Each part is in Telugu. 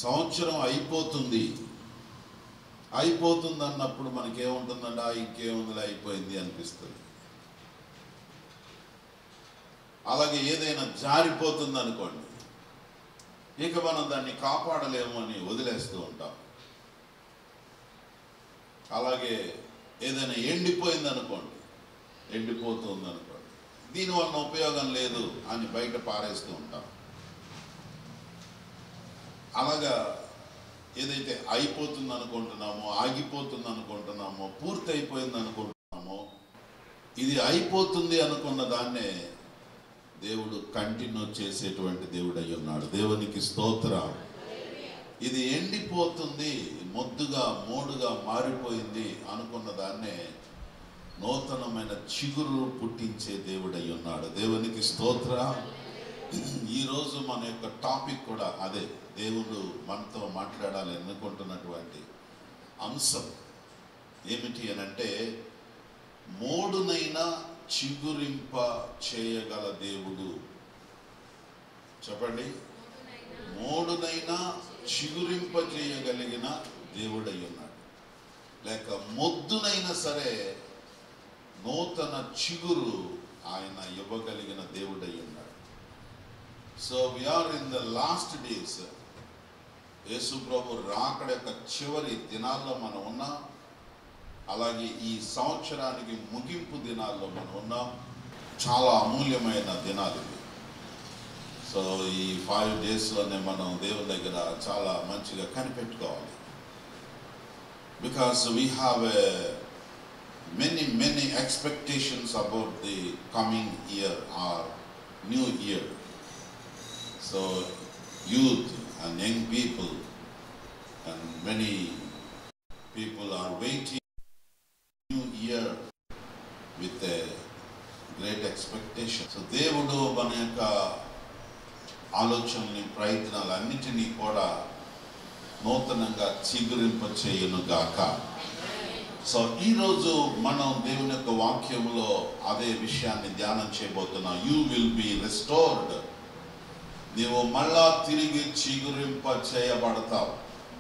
సంవత్సరం అయిపోతుంది అయిపోతుంది అన్నప్పుడు మనకేముంటుందంటే ఆ ఇంకేముందిలే అయిపోయింది అనిపిస్తుంది అలాగే ఏదైనా జారిపోతుంది అనుకోండి ఇక మనం దాన్ని కాపాడలేము అని వదిలేస్తూ ఉంటాం అలాగే ఏదైనా ఎండిపోయింది అనుకోండి ఎండిపోతుంది అనుకోండి దీనివల్ల ఉపయోగం లేదు అని బయట పారేస్తూ ఉంటాం అలాగా ఏదైతే అయిపోతుంది అనుకుంటున్నామో ఆగిపోతుంది అనుకుంటున్నామో పూర్తి అయిపోయింది అనుకుంటున్నామో ఇది అయిపోతుంది అనుకున్న దాన్నే దేవుడు కంటిన్యూ చేసేటువంటి దేవుడు అయి ఉన్నాడు దేవునికి స్తోత్రం ఇది ఎండిపోతుంది మొద్దుగా మోడుగా మారిపోయింది అనుకున్న దాన్నే నూతనమైన చిగురు పుట్టించే దేవుడు అయి ఉన్నాడు దేవునికి స్తోత్ర ఈరోజు మన యొక్క టాపిక్ కూడా అదే దేవుడు మనతో మాట్లాడాలి అనుకుంటున్నటువంటి అంశం ఏమిటి అని అంటే మోడునైనా చిగురింప చేయగల దేవుడు చెప్పండి మోడునైనా చిగురింప చేయగలిగిన దేవుడై ఉన్నాడు లేక మొద్దునైనా సరే నూతన చిగురు ఆయన ఇవ్వగలిగిన దేవుడై ఉన్నాడు so we are in the last days Yesu ప్రభు రాకడ యొక్క చివరి దినాల్లో మనం ఉన్నాం అలాగే ఈ సంవత్సరానికి ముగింపు దినాల్లో మనం ఉన్నాం చాలా అమూల్యమైన దినాలు ఇవి సో ఈ ఫైవ్ డేస్లోనే మనం దేవుని దగ్గర చాలా మంచిగా కనిపెట్టుకోవాలి because we have many many expectations about the coming year or new year so youth and young people and many people are waiting new year with great expectation so దేవుడు మన యొక్క ఆలోచనని ప్రయత్నాలు అన్నిటినీ కూడా నూతనంగా చిగురింప చేయను గాక సో ఈరోజు మనం దేవుని యొక్క వాక్యంలో అదే విషయాన్ని ధ్యానం చేయబోతున్నాం యూ విల్ బి రెస్టోర్డ్ నీవు మళ్ళా తిరిగి చిగురింప చేయబడతావు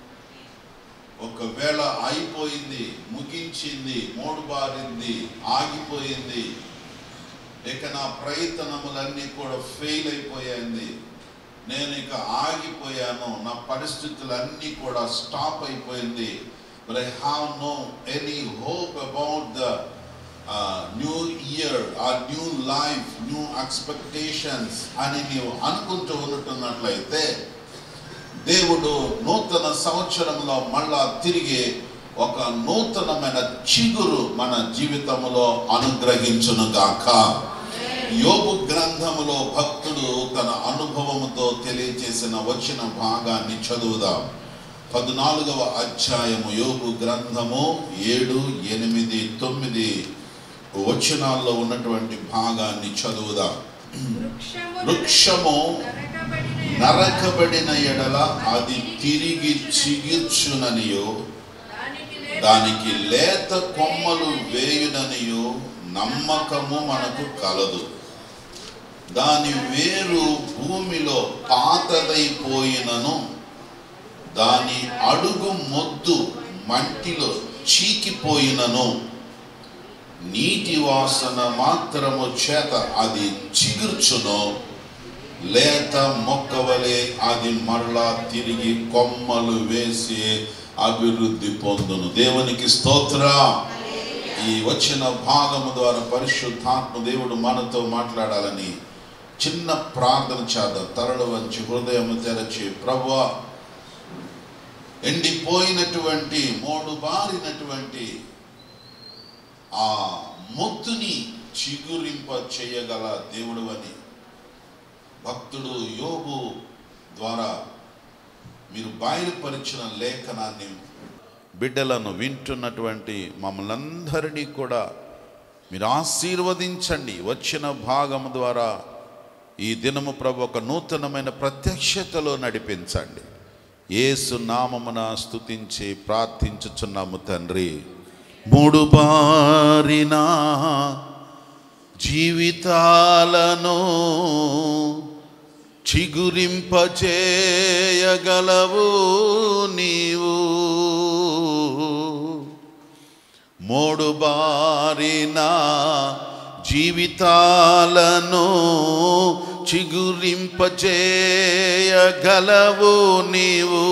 ఒకవేళ అయిపోయింది ముగించింది మూడుబారింది ఆగిపోయింది ఇక నా ప్రయత్నములన్నీ కూడా ఫెయిల్ అయిపోయింది నేను ఇక ఆగిపోయాను నా పరిస్థితులన్నీ కూడా స్టాప్ అయిపోయింది but I have no any hope about the new year ah new life new expectations అని నీవు అనుకుంటూ ఉంటున్నట్లయితే దేవుడు నూతన సంవత్సరంలో మళ్ళా తిరిగి ఒక నూతనమైన చిగురు మన జీవితంలో అనుగ్రహించును గాక యోగు గ్రంథములో భక్తుడు తన అనుభవముతో తెలియజేసిన వచ్చిన భాగాన్ని చదువుదాం పద్నాలుగవ అధ్యాయము యోగు గ్రంథము ఏడు ఎనిమిది తొమ్మిది వచనాల్లో ఉన్నటువంటి భాగాన్ని చదువుదాం వృక్షము నరకబడిన ఎడల అది తిరిగి చిగిర్చుననియో దానికి లేత కొమ్మలు వేయుననియో నమ్మకము మనకు కలదు దాని వేరు భూమిలో పాతదైపోయినను దాని అడుగు మొద్దు మంటిలో చీకిపోయినను నీటి వాసన మాత్రము చేత అది చిగుర్చును లేత మొక్కవలే అది మరలా తిరిగి కొమ్మలు వేసి అభివృద్ధి పొందును దేవునికి స్తోత్ర ఈ వచ్చిన భాగము ద్వారా పరిశుద్ధాత్మ దేవుడు మనతో మాట్లాడాలని చిన్న ప్రార్థన చేద్దాం తరలు వంచి హృదయం తెరచి ప్రభు ఎండిపోయినటువంటి మోడు బారినటువంటి ఆ మొత్తుని చిగురింప చేయగల దేవుడు అని భక్తుడు యోగు ద్వారా మీరు బయలుపరిచిన లేఖనాన్ని బిడ్డలను వింటున్నటువంటి మమ్మల్ని అందరినీ కూడా మీరు ఆశీర్వదించండి వచ్చిన భాగం ద్వారా ఈ దినము ప్రభు ఒక నూతనమైన ప్రత్యక్షతలో నడిపించండి ఏసు నామమున స్తుతించి ప్రార్థించుచున్నాము తండ్రి మూడు బారిన జీవితాలను చిగురింపచేయగలవు నీవు మూడు బారిన జీవితాలను చిగురింపచేయగలవు నీవు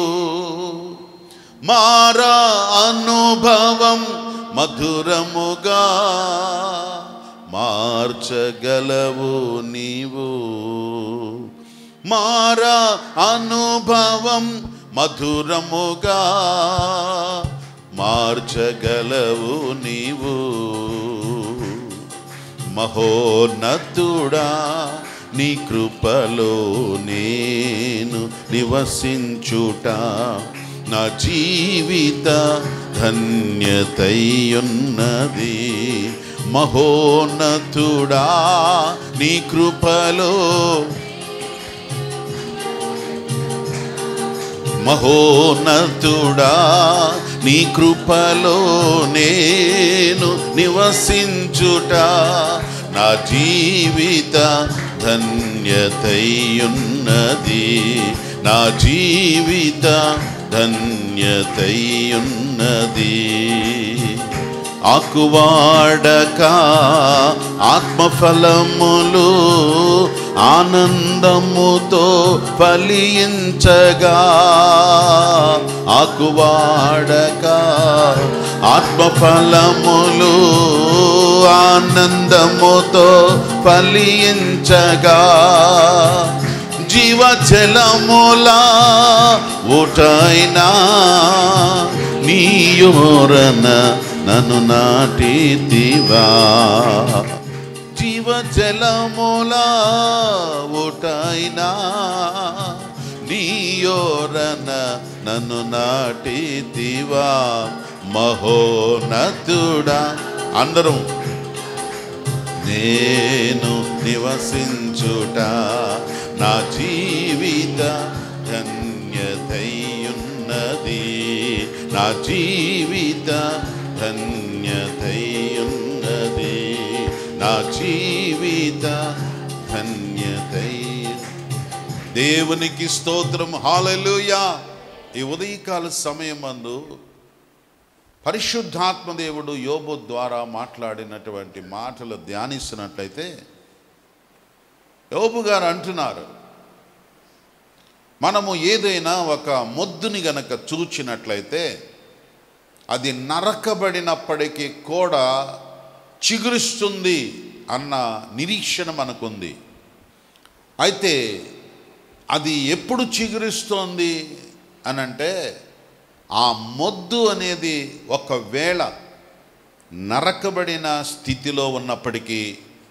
మారా అనుభవం మధురముగా మార్చగలవు నీవు మారా అనుభవం మధురముగా మార్చగలవు నీవు మహోన్నతుడా నీ కృపలో నేను నివసించుట నా జీవిత ధన్యతయున్నది మహోన్నతుడా నీ కృపలో మహోన్నతుడా నీ కృపలో నేను నివసించుట నా జీవిత ధన్యతయున్నది నా జీవిత ధన్యతయున్నది ఆకువాడక ఆత్మఫలములు ఆనందముతో ఫలించగా ఆకువాడక ఆత్మఫలములు ఆనందముతో ఫలించగా జీవజలములా ఊటైనా నీయోరన నన్ను నాటితివా జీవజలములా ఊటైనా నీయోరన నన్ను నాటితివా మహోనతుడా అందరం నేను నివసించుట నా జీవిత ధన్యతయున్నది నా జీవిత ధన్యతయున్నది నా జీవిత ధన్యతై దేవునికి స్తోత్రం హాలెలూయా ఈ ఉదయకాల సమయమందు పరిశుద్ధాత్మ దేవుడు యోబు ద్వారా మాట్లాడినటువంటి మాటలు ధ్యానిస్తున్నట్లయితే యోబు గారు అంటున్నారు మనము ఏదైనా ఒక మొద్దుని గనక చూచినట్లయితే అది నరకబడినప్పటికీ కూడా చిగురిస్తుంది అన్న నిరీక్షణ మనకుంది అయితే అది ఎప్పుడు చిగురిస్తోంది అని అంటే ఆ మొద్దు అనేది ఒకవేళ నరకబడిన స్థితిలో ఉన్నప్పటికీ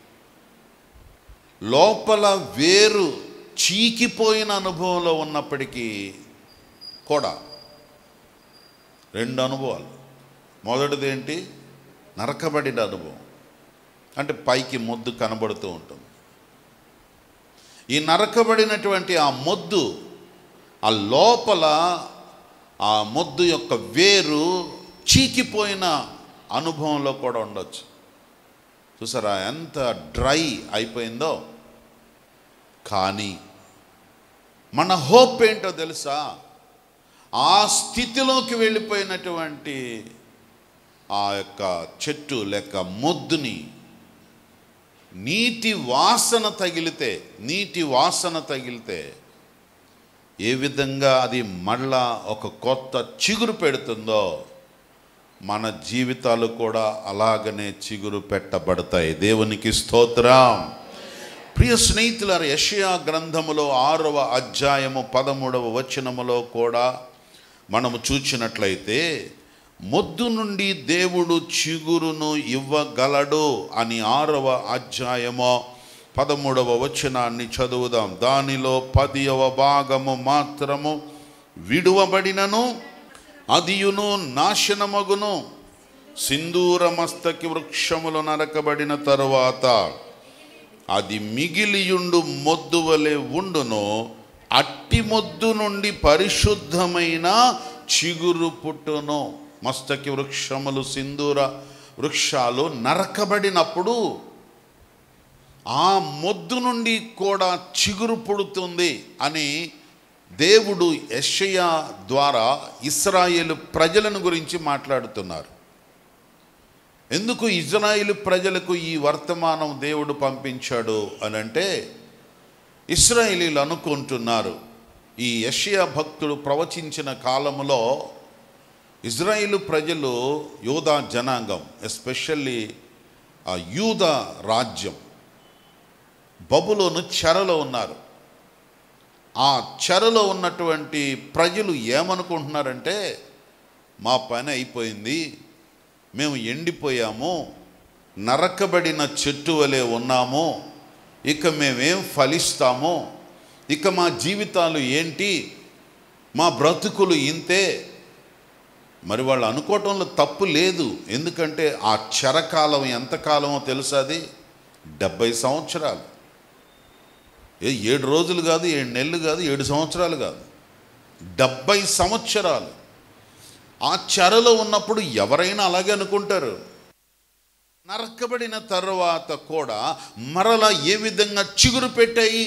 లోపల వేరు చీకిపోయిన అనుభవంలో ఉన్నప్పటికీ కూడా రెండు అనుభవాలు మొదటిది ఏంటి నరకబడిన అనుభవం అంటే పైకి మొద్దు కనబడుతూ ఉంటుంది ఈ నరకబడినటువంటి ఆ మొద్దు ఆ లోపల ఆ మొద్దు యొక్క వేరు చీకిపోయిన అనుభవంలో కూడా ఉండొచ్చు చూసారా ఎంత డ్రై అయిపోయిందో కానీ మన హోప్ ఏంటో తెలుసా ఆ స్థితిలోకి వెళ్ళిపోయినటువంటి ఆ యొక్క చెట్టు లేక మొద్దుని నీటి వాసన తగిలితే నీటి వాసన తగిలితే ఏ విధంగా అది మళ్ళా ఒక కొత్త చిగురు పెడుతుందో మన జీవితాలు కూడా అలాగనే చిగురు పెట్టబడతాయి దేవునికి స్తోత్రం ప్రియ స్నేహితులారు యషయా గ్రంథములో ఆరవ అధ్యాయము పదమూడవ వచనములో కూడా మనము చూచినట్లయితే మొద్దు నుండి దేవుడు చిగురును ఇవ్వగలడు అని ఆరవ అధ్యాయము పదమూడవ వచనాన్ని చదువుదాం దానిలో పదియవ భాగము మాత్రము విడువబడినను అదియును నాశనమగును సింధూర మస్తకి వృక్షములు నరకబడిన తరువాత అది మిగిలియుండు మొద్దు వలె ఉండును అట్టి మొద్దు నుండి పరిశుద్ధమైన చిగురు పుట్టును మస్తకి వృక్షములు సింధూర వృక్షాలు నరకబడినప్పుడు ఆ మొద్దు నుండి కూడా చిగురు పుడుతుంది అని దేవుడు యెషయా ద్వారా ఇస్రాయేలు ప్రజలను గురించి మాట్లాడుతున్నారు ఎందుకు ఇజ్రాయిల్ ప్రజలకు ఈ వర్తమానం దేవుడు పంపించాడు అని అంటే ఇస్రాయేలీలు అనుకుంటున్నారు ఈ యషయా భక్తుడు ప్రవచించిన కాలములో ఇజ్రాయిల్ ప్రజలు యూదా జనాంగం ఎస్పెషల్లీ ఆ యూద రాజ్యం బబులోను చెరలో ఉన్నారు ఆ చెరలో ఉన్నటువంటి ప్రజలు ఏమనుకుంటున్నారంటే మా పని అయిపోయింది మేము ఎండిపోయాము నరకబడిన చెట్టు వలె ఉన్నాము ఇక మేమేం ఫలిస్తాము ఇక మా జీవితాలు ఏంటి మా బ్రతుకులు ఇంతే మరి వాళ్ళు అనుకోవటంలో తప్పు లేదు ఎందుకంటే ఆ చెరకాలం ఎంతకాలమో తెలుసా అది డెబ్బై సంవత్సరాలు ఏ ఏడు రోజులు కాదు ఏడు నెలలు కాదు ఏడు సంవత్సరాలు కాదు డెబ్బై సంవత్సరాలు ఆ చెరలో ఉన్నప్పుడు ఎవరైనా అలాగే అనుకుంటారు నరకబడిన తర్వాత కూడా మరలా ఏ విధంగా చిగురు పెట్టాయి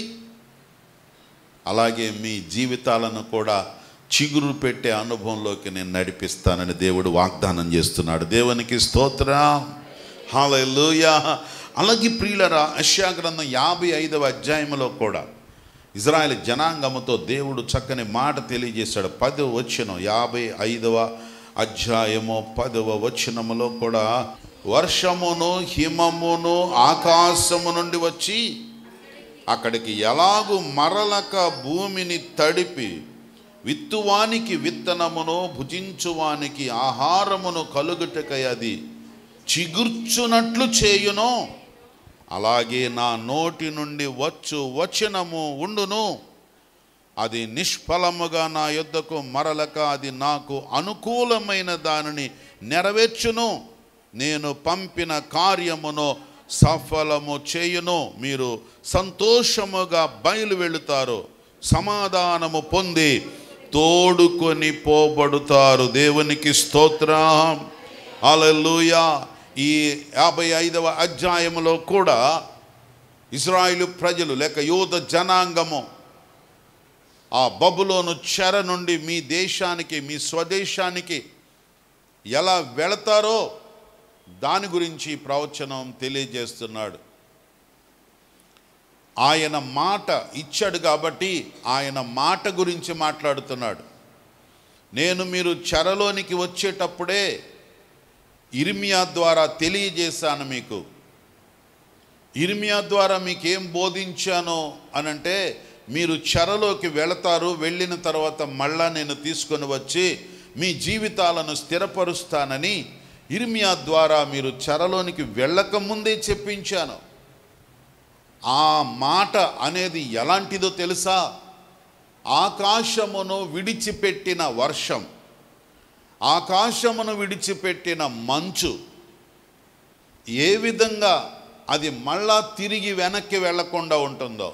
అలాగే మీ జీవితాలను కూడా చిగురు పెట్టే అనుభవంలోకి నేను నడిపిస్తానని దేవుడు వాగ్దానం చేస్తున్నాడు దేవునికి స్తోత్రం హాలూయా అలాగే ప్రియులరా అశ్యా గ్రంథం యాభై ఐదవ అధ్యాయంలో కూడా ఇజ్రాయెల్ జనాంగముతో దేవుడు చక్కని మాట తెలియజేశాడు పదవ వచనం యాభై ఐదవ అధ్యాయము పదవ వచనములో కూడా వర్షమును హిమమును ఆకాశము నుండి వచ్చి అక్కడికి ఎలాగు మరలక భూమిని తడిపి విత్తువానికి విత్తనమును భుజించువానికి ఆహారమును కలుగుటకై అది చిగుర్చునట్లు చేయును అలాగే నా నోటి నుండి వచ్చు వచనము ఉండును అది నిష్ఫలముగా నా యొద్దకు మరలక అది నాకు అనుకూలమైన దానిని నెరవేర్చును నేను పంపిన కార్యమును సఫలము చేయును మీరు సంతోషముగా బయలు వెళుతారు సమాధానము పొంది తోడుకొని పోబడుతారు దేవునికి స్తోత్రం అలలుయా ఈ యాభై ఐదవ అధ్యాయములో కూడా ఇజ్రాయిలు ప్రజలు లేక యూద జనాంగము ఆ బబులోను చెర నుండి మీ దేశానికి మీ స్వదేశానికి ఎలా వెళతారో దాని గురించి ఈ ప్రవచనం తెలియజేస్తున్నాడు ఆయన మాట ఇచ్చాడు కాబట్టి ఆయన మాట గురించి మాట్లాడుతున్నాడు నేను మీరు చెరలోనికి వచ్చేటప్పుడే ఇర్మియా ద్వారా తెలియజేశాను మీకు ఇర్మియా ద్వారా మీకు ఏం బోధించాను అనంటే మీరు చెరలోకి వెళతారు వెళ్ళిన తర్వాత మళ్ళా నేను తీసుకొని వచ్చి మీ జీవితాలను స్థిరపరుస్తానని ఇర్మియా ద్వారా మీరు చెరలోనికి వెళ్ళక ముందే చెప్పించాను ఆ మాట అనేది ఎలాంటిదో తెలుసా ఆకాశమును విడిచిపెట్టిన వర్షం ఆకాశమును విడిచిపెట్టిన మంచు ఏ విధంగా అది మళ్ళా తిరిగి వెనక్కి వెళ్లకుండా ఉంటుందో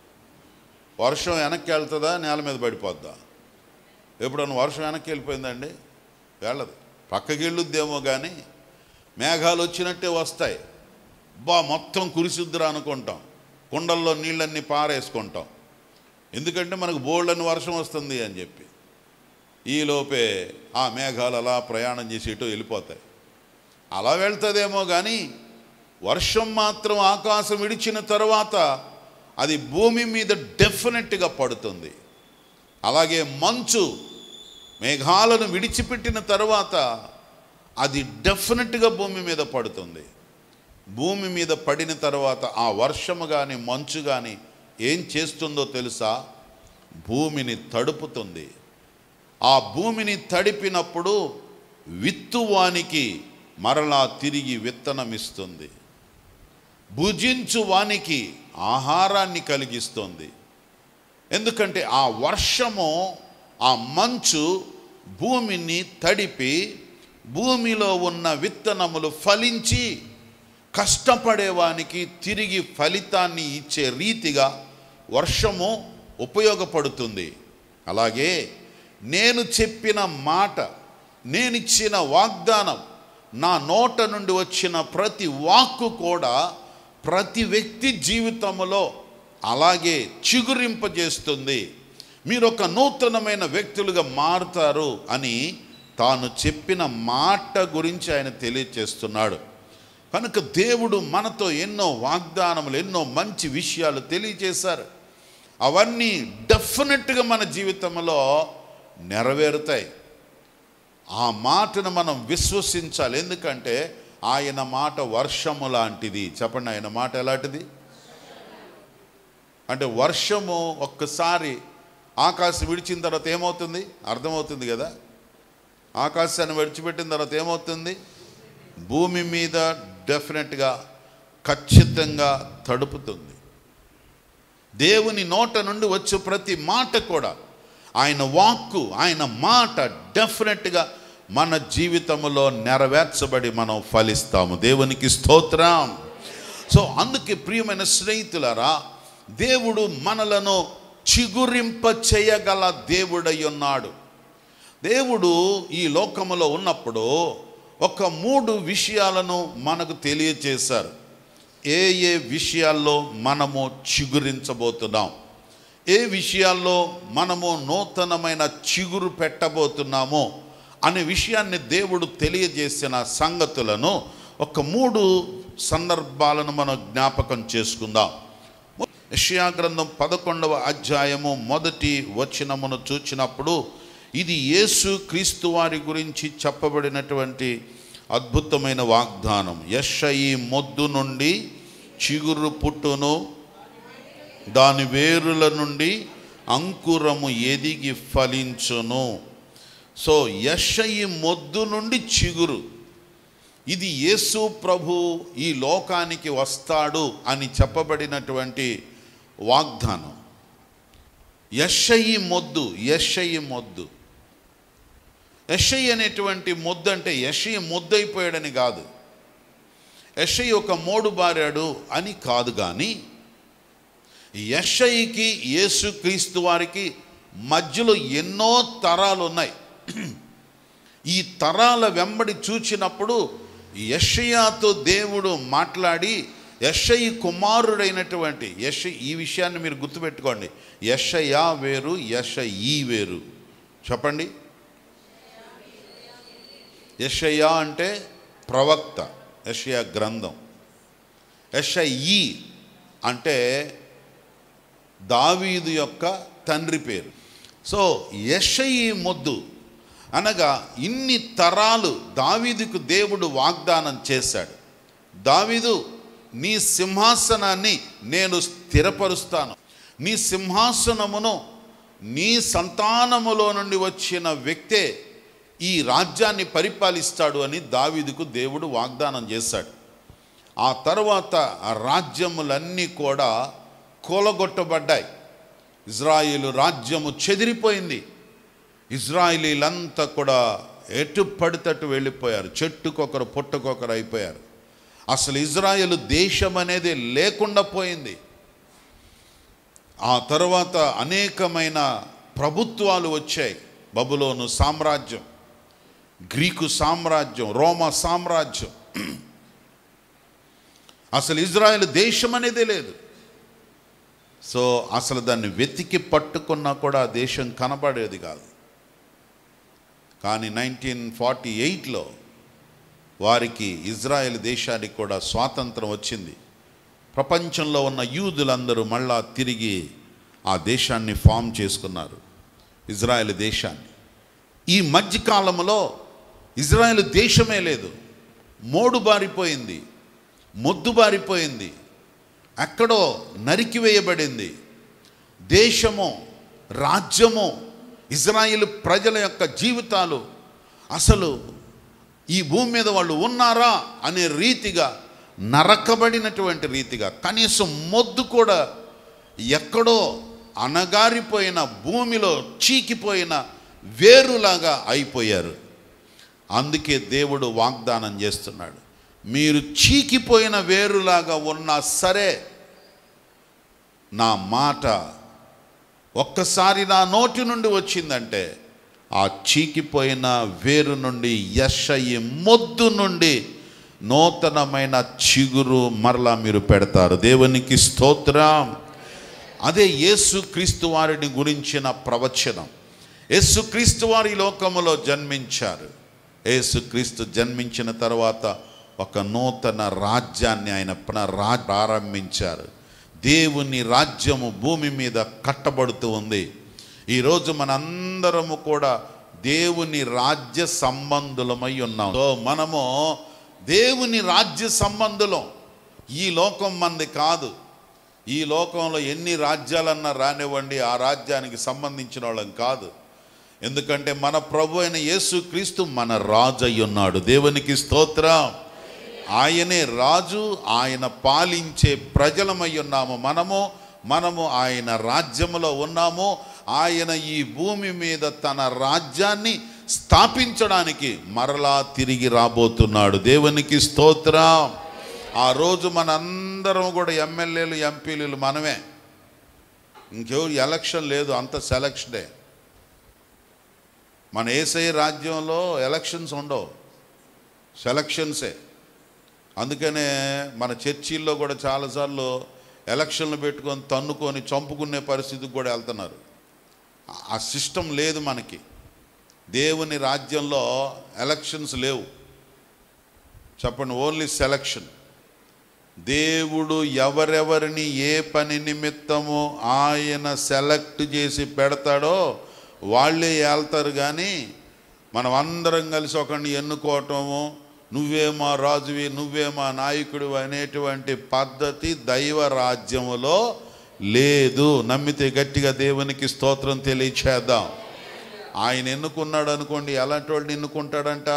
వర్షం వెనక్కి వెళ్తుందా నేల మీద పడిపోద్దా ఎప్పుడన్నా వర్షం వెనక్కి వెళ్ళిపోయిందండి వెళ్ళదు పక్కకి వెళ్ళుద్దేమో కానీ మేఘాలు వచ్చినట్టే వస్తాయి బా మొత్తం కురిసిద్దురా అనుకుంటాం కుండల్లో నీళ్ళన్నీ పారేసుకుంటాం ఎందుకంటే మనకు బోల్డని వర్షం వస్తుంది అని చెప్పి ఈలోపే ఆ మేఘాలు అలా ప్రయాణం చేసి ఇటు వెళ్ళిపోతాయి అలా వెళ్తుందేమో కానీ వర్షం మాత్రం ఆకాశం విడిచిన తర్వాత అది భూమి మీద డెఫినెట్గా పడుతుంది అలాగే మంచు మేఘాలను విడిచిపెట్టిన తర్వాత అది డెఫినెట్గా భూమి మీద పడుతుంది భూమి మీద పడిన తర్వాత ఆ వర్షము కానీ మంచు కానీ ఏం చేస్తుందో తెలుసా భూమిని తడుపుతుంది ఆ భూమిని తడిపినప్పుడు విత్తువానికి మరలా తిరిగి విత్తనం ఇస్తుంది భుజించు వానికి ఆహారాన్ని కలిగిస్తుంది ఎందుకంటే ఆ వర్షము ఆ మంచు భూమిని తడిపి భూమిలో ఉన్న విత్తనములు ఫలించి కష్టపడేవానికి తిరిగి ఫలితాన్ని ఇచ్చే రీతిగా వర్షము ఉపయోగపడుతుంది అలాగే నేను చెప్పిన మాట నేనిచ్చిన వాగ్దానం నా నోట నుండి వచ్చిన ప్రతి వాక్కు కూడా ప్రతి వ్యక్తి జీవితంలో అలాగే చిగురింపజేస్తుంది మీరు ఒక నూతనమైన వ్యక్తులుగా మారుతారు అని తాను చెప్పిన మాట గురించి ఆయన తెలియచేస్తున్నాడు కనుక దేవుడు మనతో ఎన్నో వాగ్దానములు ఎన్నో మంచి విషయాలు తెలియచేశారు అవన్నీ డెఫినెట్గా మన జీవితంలో నెరవేరుతాయి ఆ మాటను మనం విశ్వసించాలి ఎందుకంటే ఆయన మాట వర్షము లాంటిది చెప్పండి ఆయన మాట ఎలాంటిది అంటే వర్షము ఒక్కసారి ఆకాశం విడిచిన తర్వాత ఏమవుతుంది అర్థమవుతుంది కదా ఆకాశాన్ని విడిచిపెట్టిన తర్వాత ఏమవుతుంది భూమి మీద డెఫినెట్గా ఖచ్చితంగా తడుపుతుంది దేవుని నోట నుండి వచ్చే ప్రతి మాట కూడా ఆయన వాక్కు ఆయన మాట డెఫినెట్గా మన జీవితంలో నెరవేర్చబడి మనం ఫలిస్తాము దేవునికి స్తోత్రం సో అందుకే ప్రియమైన స్నేహితులరా దేవుడు మనలను చిగురింప చేయగల దేవుడై ఉన్నాడు దేవుడు ఈ లోకములో ఉన్నప్పుడు ఒక మూడు విషయాలను మనకు తెలియచేశారు ఏ ఏ విషయాల్లో మనము చిగురించబోతున్నాం ఏ విషయాల్లో మనము నూతనమైన చిగురు పెట్టబోతున్నామో అనే విషయాన్ని దేవుడు తెలియజేసిన సంగతులను ఒక మూడు సందర్భాలను మనం జ్ఞాపకం చేసుకుందాం యెషయా గ్రంథం పదకొండవ అధ్యాయము మొదటి వచనమును చూచినప్పుడు ఇది యేసు క్రీస్తు వారి గురించి చెప్పబడినటువంటి అద్భుతమైన వాగ్దానం యెషయి మొద్దు నుండి చిగురు పుట్టును దాని వేరుల నుండి అంకురము ఎదిగి ఫలించును సో యెషయి మొద్దు నుండి చిగురు ఇది యేసు ప్రభు ఈ లోకానికి వస్తాడు అని చెప్పబడినటువంటి వాగ్దానం యషయి మొద్దు యషయి మొద్దు యషయి అనేటువంటి మొద్దు అంటే యషయి మొద్దైపోయాడని కాదు యషయి ఒక మోడు బారాడు అని కాదు కానీ యషయికి యేసుక్రీస్తు వారికి మధ్యలో ఎన్నో తరాలు ఉన్నాయి ఈ తరాల వెంబడి చూచినప్పుడు యషయాతో దేవుడు మాట్లాడి యషయి కుమారుడైనటువంటి యష ఈ విషయాన్ని మీరు గుర్తుపెట్టుకోండి యషయా వేరు యషయి వేరు చెప్పండి యషయా అంటే ప్రవక్త యషయా గ్రంథం యషయి అంటే దావీదు యొక్క తండ్రి పేరు సో యషయి మొద్దు అనగా ఇన్ని తరాలు దావీదుకు దేవుడు వాగ్దానం చేశాడు దావీదు నీ సింహాసనాన్ని నేను స్థిరపరుస్తాను నీ సింహాసనమును నీ సంతానములో నుండి వచ్చిన వ్యక్తే ఈ రాజ్యాన్ని పరిపాలిస్తాడు అని దావీదుకు దేవుడు వాగ్దానం చేశాడు ఆ తర్వాత ఆ రాజ్యములన్నీ కూడా కూలగొట్టబడ్డాయి ఇజ్రాయిలు రాజ్యము చెదిరిపోయింది ఇజ్రాయిలీలంతా కూడా ఎటు పడితట్టు వెళ్ళిపోయారు చెట్టుకొకరు పుట్టకొకరు అయిపోయారు అసలు ఇజ్రాయెల్ దేశం అనేది లేకుండా పోయింది ఆ తర్వాత అనేకమైన ప్రభుత్వాలు వచ్చాయి బబులోను సామ్రాజ్యం గ్రీకు సామ్రాజ్యం రోమా సామ్రాజ్యం అసలు ఇజ్రాయెల్ దేశం అనేదే లేదు సో అసలు దాన్ని వెతికి పట్టుకున్నా కూడా ఆ దేశం కనబడేది కాదు కానీ నైన్టీన్ ఫార్టీ ఎయిట్లో వారికి ఇజ్రాయెల్ దేశానికి కూడా స్వాతంత్రం వచ్చింది ప్రపంచంలో ఉన్న యూదులందరూ మళ్ళా తిరిగి ఆ దేశాన్ని ఫామ్ చేసుకున్నారు ఇజ్రాయెల్ దేశాన్ని ఈ మధ్యకాలంలో ఇజ్రాయెల్ దేశమే లేదు మోడు బారిపోయింది మొద్దు బారిపోయింది ఎక్కడో నరికివేయబడింది దేశము రాజ్యము ఇజ్రాయిల్ ప్రజల యొక్క జీవితాలు అసలు ఈ భూమి మీద వాళ్ళు ఉన్నారా అనే రీతిగా నరకబడినటువంటి రీతిగా కనీసం మొద్దు కూడా ఎక్కడో అనగారిపోయిన భూమిలో చీకిపోయిన వేరులాగా అయిపోయారు అందుకే దేవుడు వాగ్దానం చేస్తున్నాడు మీరు చీకిపోయిన వేరులాగా ఉన్నా సరే నా మాట ఒక్కసారి నా నోటి నుండి వచ్చిందంటే ఆ చీకిపోయిన వేరు నుండి యషయి మొద్దు నుండి నూతనమైన చిగురు మరలా మీరు పెడతారు దేవునికి స్తోత్రం అదే యేసుక్రీస్తు వారిని గురించిన ప్రవచనం యేసుక్రీస్తు వారి లోకములో జన్మించారు యేసుక్రీస్తు జన్మించిన తర్వాత ఒక నూతన రాజ్యాన్ని ఆయన పునరా ప్రారంభించారు దేవుని రాజ్యము భూమి మీద కట్టబడుతూ ఉంది ఈరోజు మనందరము కూడా దేవుని రాజ్య సంబంధులమై ఉన్నాం సో మనము దేవుని రాజ్య సంబంధులం ఈ లోకం మంది కాదు ఈ లోకంలో ఎన్ని రాజ్యాలన్నా రానివ్వండి ఆ రాజ్యానికి సంబంధించిన వాళ్ళం కాదు ఎందుకంటే మన ప్రభు అయిన యేసుక్రీస్తు మన రాజు అయి ఉన్నాడు దేవునికి స్తోత్రం ఆయనే రాజు ఆయన పాలించే ప్రజలమై ఉన్నాము మనము మనము ఆయన రాజ్యములో ఉన్నాము ఆయన ఈ భూమి మీద తన రాజ్యాన్ని స్థాపించడానికి మరలా తిరిగి రాబోతున్నాడు దేవునికి స్తోత్రం ఆ రోజు మనందరం కూడా ఎమ్మెల్యేలు ఎంపీలు మనమే ఇంకెవరు ఎలక్షన్ లేదు అంత సెలక్షనే మన ఏసఐ రాజ్యంలో ఎలక్షన్స్ ఉండవు సెలక్షన్సే అందుకనే మన చర్చిల్లో కూడా చాలాసార్లు ఎలక్షన్లు పెట్టుకొని తన్నుకొని చంపుకునే పరిస్థితికి కూడా వెళ్తున్నారు ఆ సిస్టమ్ లేదు మనకి దేవుని రాజ్యంలో ఎలక్షన్స్ లేవు చెప్పండి ఓన్లీ సెలక్షన్ దేవుడు ఎవరెవరిని ఏ పని నిమిత్తము ఆయన సెలెక్ట్ చేసి పెడతాడో వాళ్ళే వెళ్తారు కానీ మనం అందరం కలిసి ఒకరిని ఎన్నుకోవటము నువ్వే మా రాజువి నువ్వే మా నాయకుడు అనేటువంటి పద్ధతి దైవ రాజ్యములో లేదు నమ్మితే గట్టిగా దేవునికి స్తోత్రం తెలియచేద్దాం ఆయన ఎన్నుకున్నాడు అనుకోండి ఎలాంటి వాడిని ఎన్నుకుంటాడంట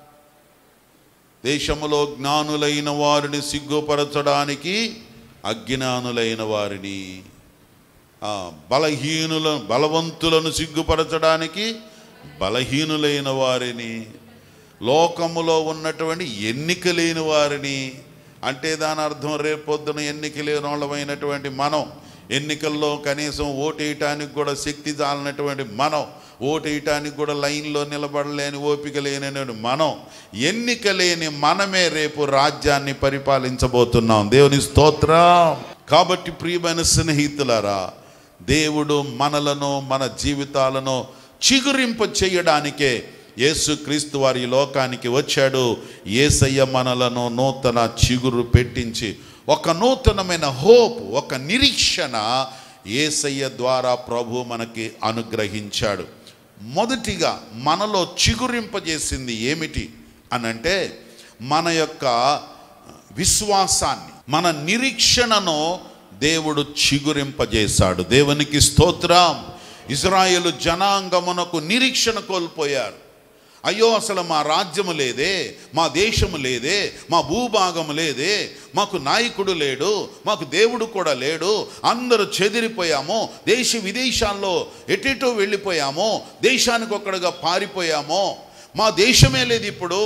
దేశములో జ్ఞానులైన వారిని సిగ్గుపరచడానికి అజ్ఞానులైన వారిని ఆ, బలహీనుల బలవంతులను సిగ్గుపరచడానికి బలహీనులైన వారిని లోకములో ఉన్నటువంటి ఎన్నిక లేని వారిని అంటే దాని అర్థం రేపొద్దున ఎన్నిక లేని వాళ్ళమైనటువంటి మనం ఎన్నికల్లో కనీసం ఓటేయటానికి కూడా శక్తి చాలినటువంటి మనం ఓటేయటానికి కూడా లైన్లో నిలబడలేని ఓపిక లేనటువంటి మనం ఎన్నిక లేని మనమే రేపు రాజ్యాన్ని పరిపాలించబోతున్నాం దేవుని స్తోత్రం కాబట్టి ప్రియమైన స్నేహితులారా దేవుడు మనలను మన జీవితాలను చిగురింప చేయడానికే యేసుక్రీస్తు వారి ఈ లోకానికి వచ్చాడు ఏసయ్య మనలను నూతన చిగురు పెట్టించి ఒక నూతనమైన హోప్ ఒక నిరీక్షణ ఏసయ్య ద్వారా ప్రభు మనకి అనుగ్రహించాడు మొదటిగా మనలో చిగురింపజేసింది ఏమిటి అనంటే మన యొక్క విశ్వాసాన్ని మన నిరీక్షణను దేవుడు చిగురింపజేశాడు దేవునికి స్తోత్రం ఇజ్రాయేలు జనాంగమునకు నిరీక్షణ కోల్పోయారు అయ్యో అసలు మా రాజ్యము లేదే మా దేశము లేదే మా భూభాగము లేదే మాకు నాయకుడు లేడు మాకు దేవుడు కూడా లేడు అందరూ చెదిరిపోయాము దేశ విదేశాల్లో ఎటెటో వెళ్ళిపోయాము దేశానికి ఒక్కడుగా పారిపోయాము మా దేశమే లేదు ఇప్పుడు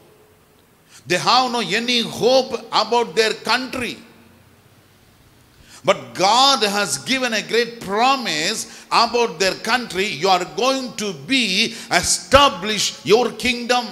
they have no any hope about their country But God has given a great promise about their country. You are going to be establish your kingdom.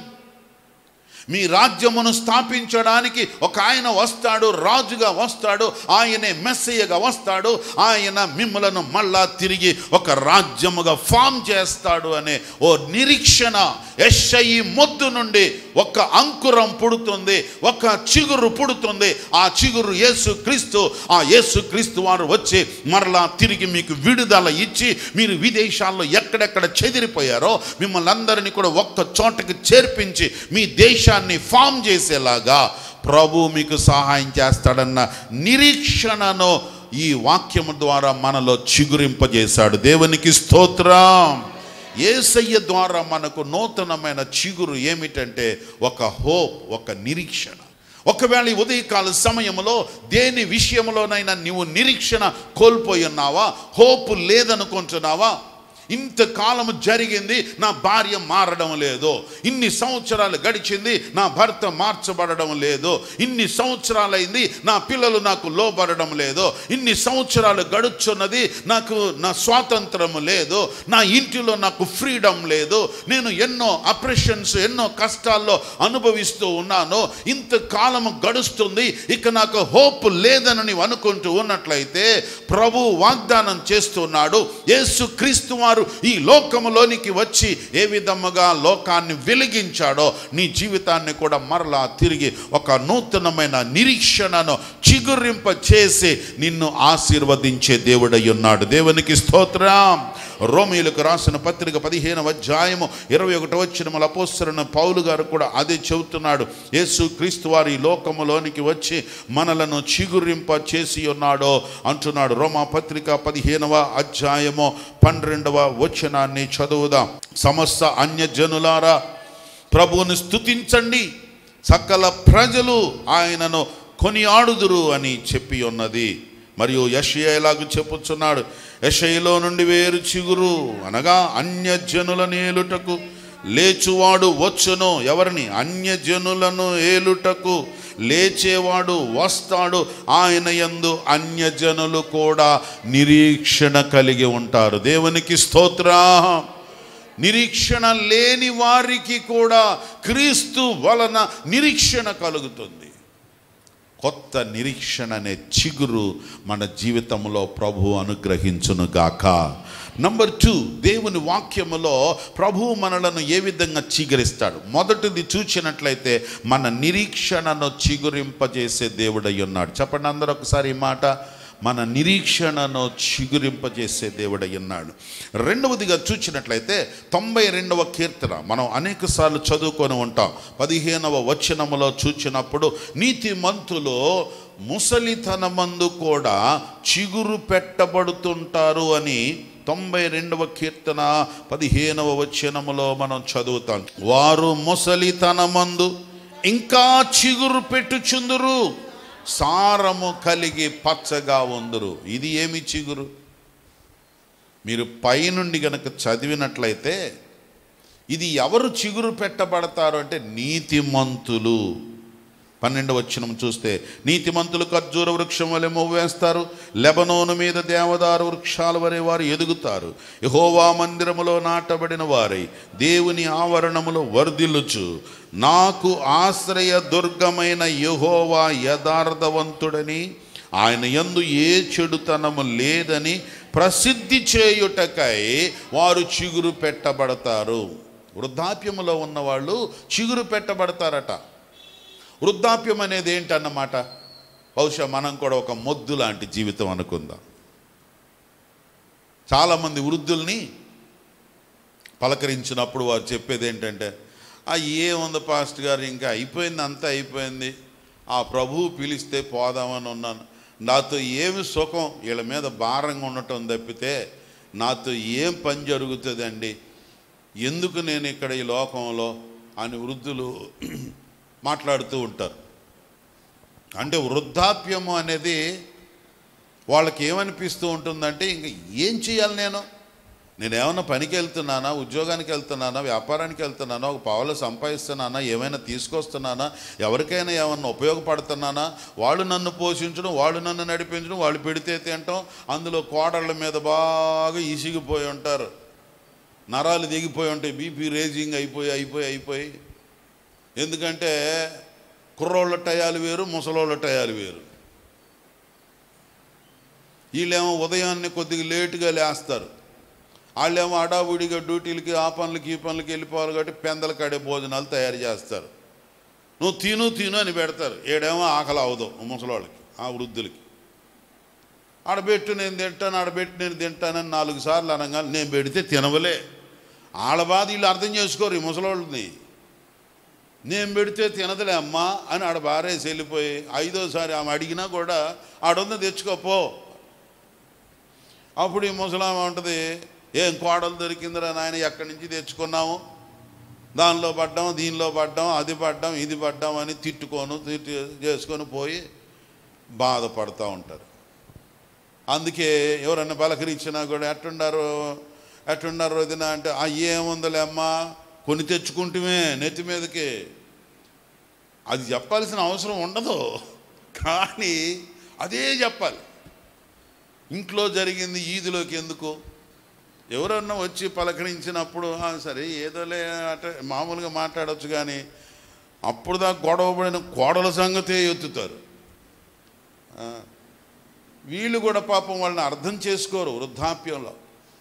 మీ రాజ్యమును స్థాపించడానికి ఒక ఆయన వస్తాడు రాజుగా వస్తాడు ఆయనే మెస్సయ్యగా వస్తాడు ఆయన మిమ్మలను మళ్ళా తిరిగి ఒక రాజ్యముగా ఫామ్ చేస్తాడు అనే ఓ నిరీక్షణ యెషయి మొద్దు నుండి ఒక అంకురం పుడుతుంది ఒక చిగురు పుడుతుంది ఆ చిగురు యేసు క్రీస్తు ఆ యేసు క్రీస్తు వారు వచ్చి మరలా తిరిగి మీకు విడుదల ఇచ్చి మీరు విదేశాల్లో ఎక్కడెక్కడ చెదిరిపోయారో మిమ్మల్ని అందరినీ కూడా ఒక్క చోటకి చేర్పించి మీ దేశాన్ని ఫామ్ చేసేలాగా ప్రభు మీకు సహాయం చేస్తాడన్న నిరీక్షణను ఈ వాక్యము ద్వారా మనలో చిగురింపజేశాడు దేవునికి స్తోత్రం ఏసయ్య ద్వారా మనకు నూతనమైన చిగురు ఏమిటంటే ఒక హోప్ ఒక నిరీక్షణ ఒకవేళ ఈ ఉదయకాల సమయంలో దేని విషయంలోనైనా నీవు నిరీక్షణ కోల్పోయి ఉన్నావా హోప్ లేదనుకుంటున్నావా ఇంతకాలం జరిగింది నా భార్య మారడం లేదు ఇన్ని సంవత్సరాలు గడిచింది నా భర్త మార్చబడడం లేదు ఇన్ని సంవత్సరాలైంది నా పిల్లలు నాకు లోబడడం లేదు ఇన్ని సంవత్సరాలు గడుచున్నది నాకు నా స్వాతంత్రం లేదు నా ఇంటిలో నాకు ఫ్రీడమ్ లేదు నేను ఎన్నో అప్రెషన్స్ ఎన్నో కష్టాల్లో అనుభవిస్తూ ఉన్నాను ఇంతకాలం గడుస్తుంది ఇక నాకు హోప్ లేదని నీవు అనుకుంటూ ఉన్నట్లయితే ప్రభు వాగ్దానం చేస్తున్నాడు యేసు క్రీస్తు వారు ఈ లోకములోనికి వచ్చి ఏ విధముగా లోకాన్ని వెలిగించాడో నీ జీవితాన్ని కూడా మరలా తిరిగి ఒక నూతనమైన నిరీక్షణను చిగురింప చేసి నిన్ను ఆశీర్వదించే దేవుడై ఉన్నాడు దేవునికి స్తోత్రం రోమిలకు రాసిన పత్రిక పదిహేనవ అధ్యాయము ఇరవై ఒకటి వచ్చిన అపోస్తరణ పౌలు గారు కూడా అదే చెబుతున్నాడు యేసు క్రీస్తు వారి లోకములోనికి వచ్చి మనలను చిగురింప చేసి ఉన్నాడో అంటున్నాడు రోమా పత్రిక పదిహేనవ అధ్యాయము పన్నెండవ వచనాన్ని చదువుదాం సమస్త అన్యజనులారా ప్రభువుని స్తుతించండి సకల ప్రజలు ఆయనను కొనియాడుదురు అని చెప్పి ఉన్నది మరియు యషయ ఎలాగూ చెప్పుచున్నాడు యషయలో నుండి వేరు చిగురు అనగా అన్యజనుల నేలుటకు లేచువాడు వచ్చును ఎవరిని అన్యజనులను ఏలుటకు లేచేవాడు వస్తాడు ఆయన యందు అన్యజనులు కూడా నిరీక్షణ కలిగి ఉంటారు దేవునికి స్తోత్రా నిరీక్షణ లేని వారికి కూడా క్రీస్తు వలన నిరీక్షణ కలుగుతుంది కొత్త నిరీక్షణ అనే చిగురు మన జీవితంలో ప్రభు అనుగ్రహించును గాక నంబర్ టూ దేవుని వాక్యములో ప్రభు మనలను ఏ విధంగా చిగురిస్తాడు మొదటిది చూచినట్లయితే మన నిరీక్షణను చిగురింపజేసే దేవుడై ఉన్నాడు చెప్పండి అందరూ ఒకసారి ఈ మాట మన నిరీక్షణను చిగురింపజేసే దేవుడై ఉన్నాడు రెండవదిగా చూచినట్లయితే తొంభై రెండవ కీర్తన మనం అనేకసార్లు చదువుకొని ఉంటాం పదిహేనవ వచనములో చూచినప్పుడు నీతిమంతులు ముసలితనమందు కూడా చిగురు పెట్టబడుతుంటారు అని తొంభై రెండవ కీర్తన పదిహేనవ వచనములో మనం చదువుతాం వారు ముసలితనమందు ఇంకా చిగురు పెట్టుచుందురు సారము కలిగి పచ్చగా ఉందరు ఇది ఏమి చిగురు మీరు పైనుండి గనక చదివినట్లయితే ఇది ఎవరు చిగురు పెట్టబడతారు అంటే నీతిమంతులు పన్నెండు వచ్చినం చూస్తే నీతిమంతులు ఖర్జూర వృక్షం వలె వేస్తారు లెబనోను మీద దేవదారు వృక్షాల వలె వారు ఎదుగుతారు యహోవా మందిరములో నాటబడిన వారై దేవుని ఆవరణములో వర్ధిల్లుచు నాకు ఆశ్రయ దుర్గమైన యహోవా యథార్థవంతుడని ఆయన యందు ఏ చెడుతనము లేదని ప్రసిద్ధి చేయుటకై వారు చిగురు పెట్టబడతారు వృద్ధాప్యములో ఉన్నవాళ్ళు చిగురు పెట్టబడతారట వృద్ధాప్యం అనేది ఏంటన్నమాట బహుశా మనం కూడా ఒక మొద్దు లాంటి జీవితం అనుకుందాం చాలామంది వృద్ధుల్ని పలకరించినప్పుడు వారు చెప్పేది ఏంటంటే ఆ ఏముంది పాస్ట్ గారు ఇంకా అయిపోయింది అంతా అయిపోయింది ఆ ప్రభువు పిలిస్తే పోదామని ఉన్నాను నాతో ఏమి సుఖం వీళ్ళ మీద భారంగా ఉండటం తప్పితే నాతో ఏం పని జరుగుతుందండి ఎందుకు నేను ఇక్కడ ఈ లోకంలో అని వృద్ధులు మాట్లాడుతూ ఉంటారు అంటే వృద్ధాప్యము అనేది వాళ్ళకి ఏమనిపిస్తూ ఉంటుందంటే ఇంక ఏం చేయాలి నేను నేను ఏమన్నా పనికి వెళ్తున్నానా ఉద్యోగానికి వెళ్తున్నానా వ్యాపారానికి వెళ్తున్నానా ఒక పావులు సంపాదిస్తున్నానా ఏమైనా తీసుకొస్తున్నానా ఎవరికైనా ఏమన్నా ఉపయోగపడుతున్నానా వాళ్ళు నన్ను పోషించడం వాళ్ళు నన్ను నడిపించడం వాళ్ళు పెడితే తింటాం అందులో కోడళ్ళ మీద బాగా ఈసిగిపోయి ఉంటారు నరాలు దిగిపోయి ఉంటాయి బీపీ రేజింగ్ అయిపోయి అయిపోయి అయిపోయి ఎందుకంటే కుర్రోళ్ళ టయాలు వేరు ముసలోళ్ళ టయాలు వేరు వీళ్ళేమో ఉదయాన్నే కొద్దిగా లేటుగా లేస్తారు వాళ్ళేమో అడావుడిగా డ్యూటీలకి ఆ పనులకి ఈ పనులకి వెళ్ళిపోవాలి కాబట్టి పెందల కాడే భోజనాలు తయారు చేస్తారు నువ్వు తిను తిను అని పెడతారు ఏడేమో ఆకలి అవదు ముసలోళ్ళకి ఆ వృద్ధులకి ఆడబెట్టు నేను తింటాను ఆడబెట్టు నేను తింటానని నాలుగు సార్లు అనగా నేను పెడితే తినవలే వాళ్ళ బాధ వీళ్ళు అర్థం చేసుకోరు ఈ ముసలోళ్ళని నేను పెడితే తినదులే అమ్మా అని ఆడ బారేసి వెళ్ళిపోయి ఐదోసారి ఆమె అడిగినా కూడా ఆడుంది తెచ్చుకోపో అప్పుడు ఈ ముసలామె ఉంటుంది ఏం కోడలు దొరికిందిరా నాయన ఎక్కడి నుంచి తెచ్చుకున్నాము దానిలో పడ్డాం దీనిలో పడ్డాం అది పడ్డాం ఇది పడ్డాం అని తిట్టుకోను తిట్టు చేసుకొని పోయి బాధపడుతూ ఉంటారు అందుకే ఎవరన్నా పలకరించినా కూడా ఎట్టుండారు ఎట్టున్నారు వదిన అంటే ఆ ఏముందలే అమ్మా కొని తెచ్చుకుంటమే నెత్తి మీదకి అది చెప్పాల్సిన అవసరం ఉండదు కానీ అదే చెప్పాలి ఇంట్లో జరిగింది ఈదిలోకి ఎందుకు ఎవరన్నా వచ్చి పలకరించినప్పుడు "ఆ, సరే ఏదోలే అట మామూలుగా మాట్లాడొచ్చు కానీ అప్పుడు దాకా గొడవ పడిన కోడల సంగతే ఎత్తుతారు ఆ, వీళ్ళు కూడా పాపం వాళ్ళని అర్థం చేసుకోరు వృద్ధాప్యంలో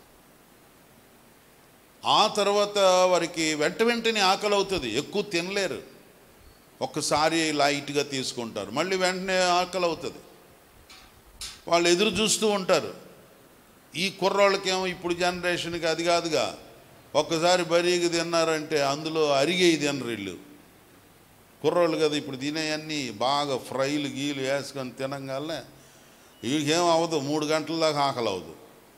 ఆ తర్వాత వారికి వెంట వెంటనే ఆకలి అవుతుంది ఎక్కువ తినలేరు ఒక్కసారి లైట్గా తీసుకుంటారు మళ్ళీ వెంటనే ఆకలి అవుతుంది వాళ్ళు ఎదురు చూస్తూ ఉంటారు ఈ కుర్రోళ్ళకేమో ఇప్పుడు జనరేషన్కి అది కాదుగా ఒక్కసారి బరీగా తిన్నారంటే అందులో అరిగేది తినరు వీళ్ళు కుర్రోళ్ళు కదా ఇప్పుడు తినేవన్నీ బాగా ఫ్రైలు గీలు వేసుకొని తినంగానే వీళ్ళకేం అవ్వదు మూడు గంటల దాకా ఆకలి అవ్వదు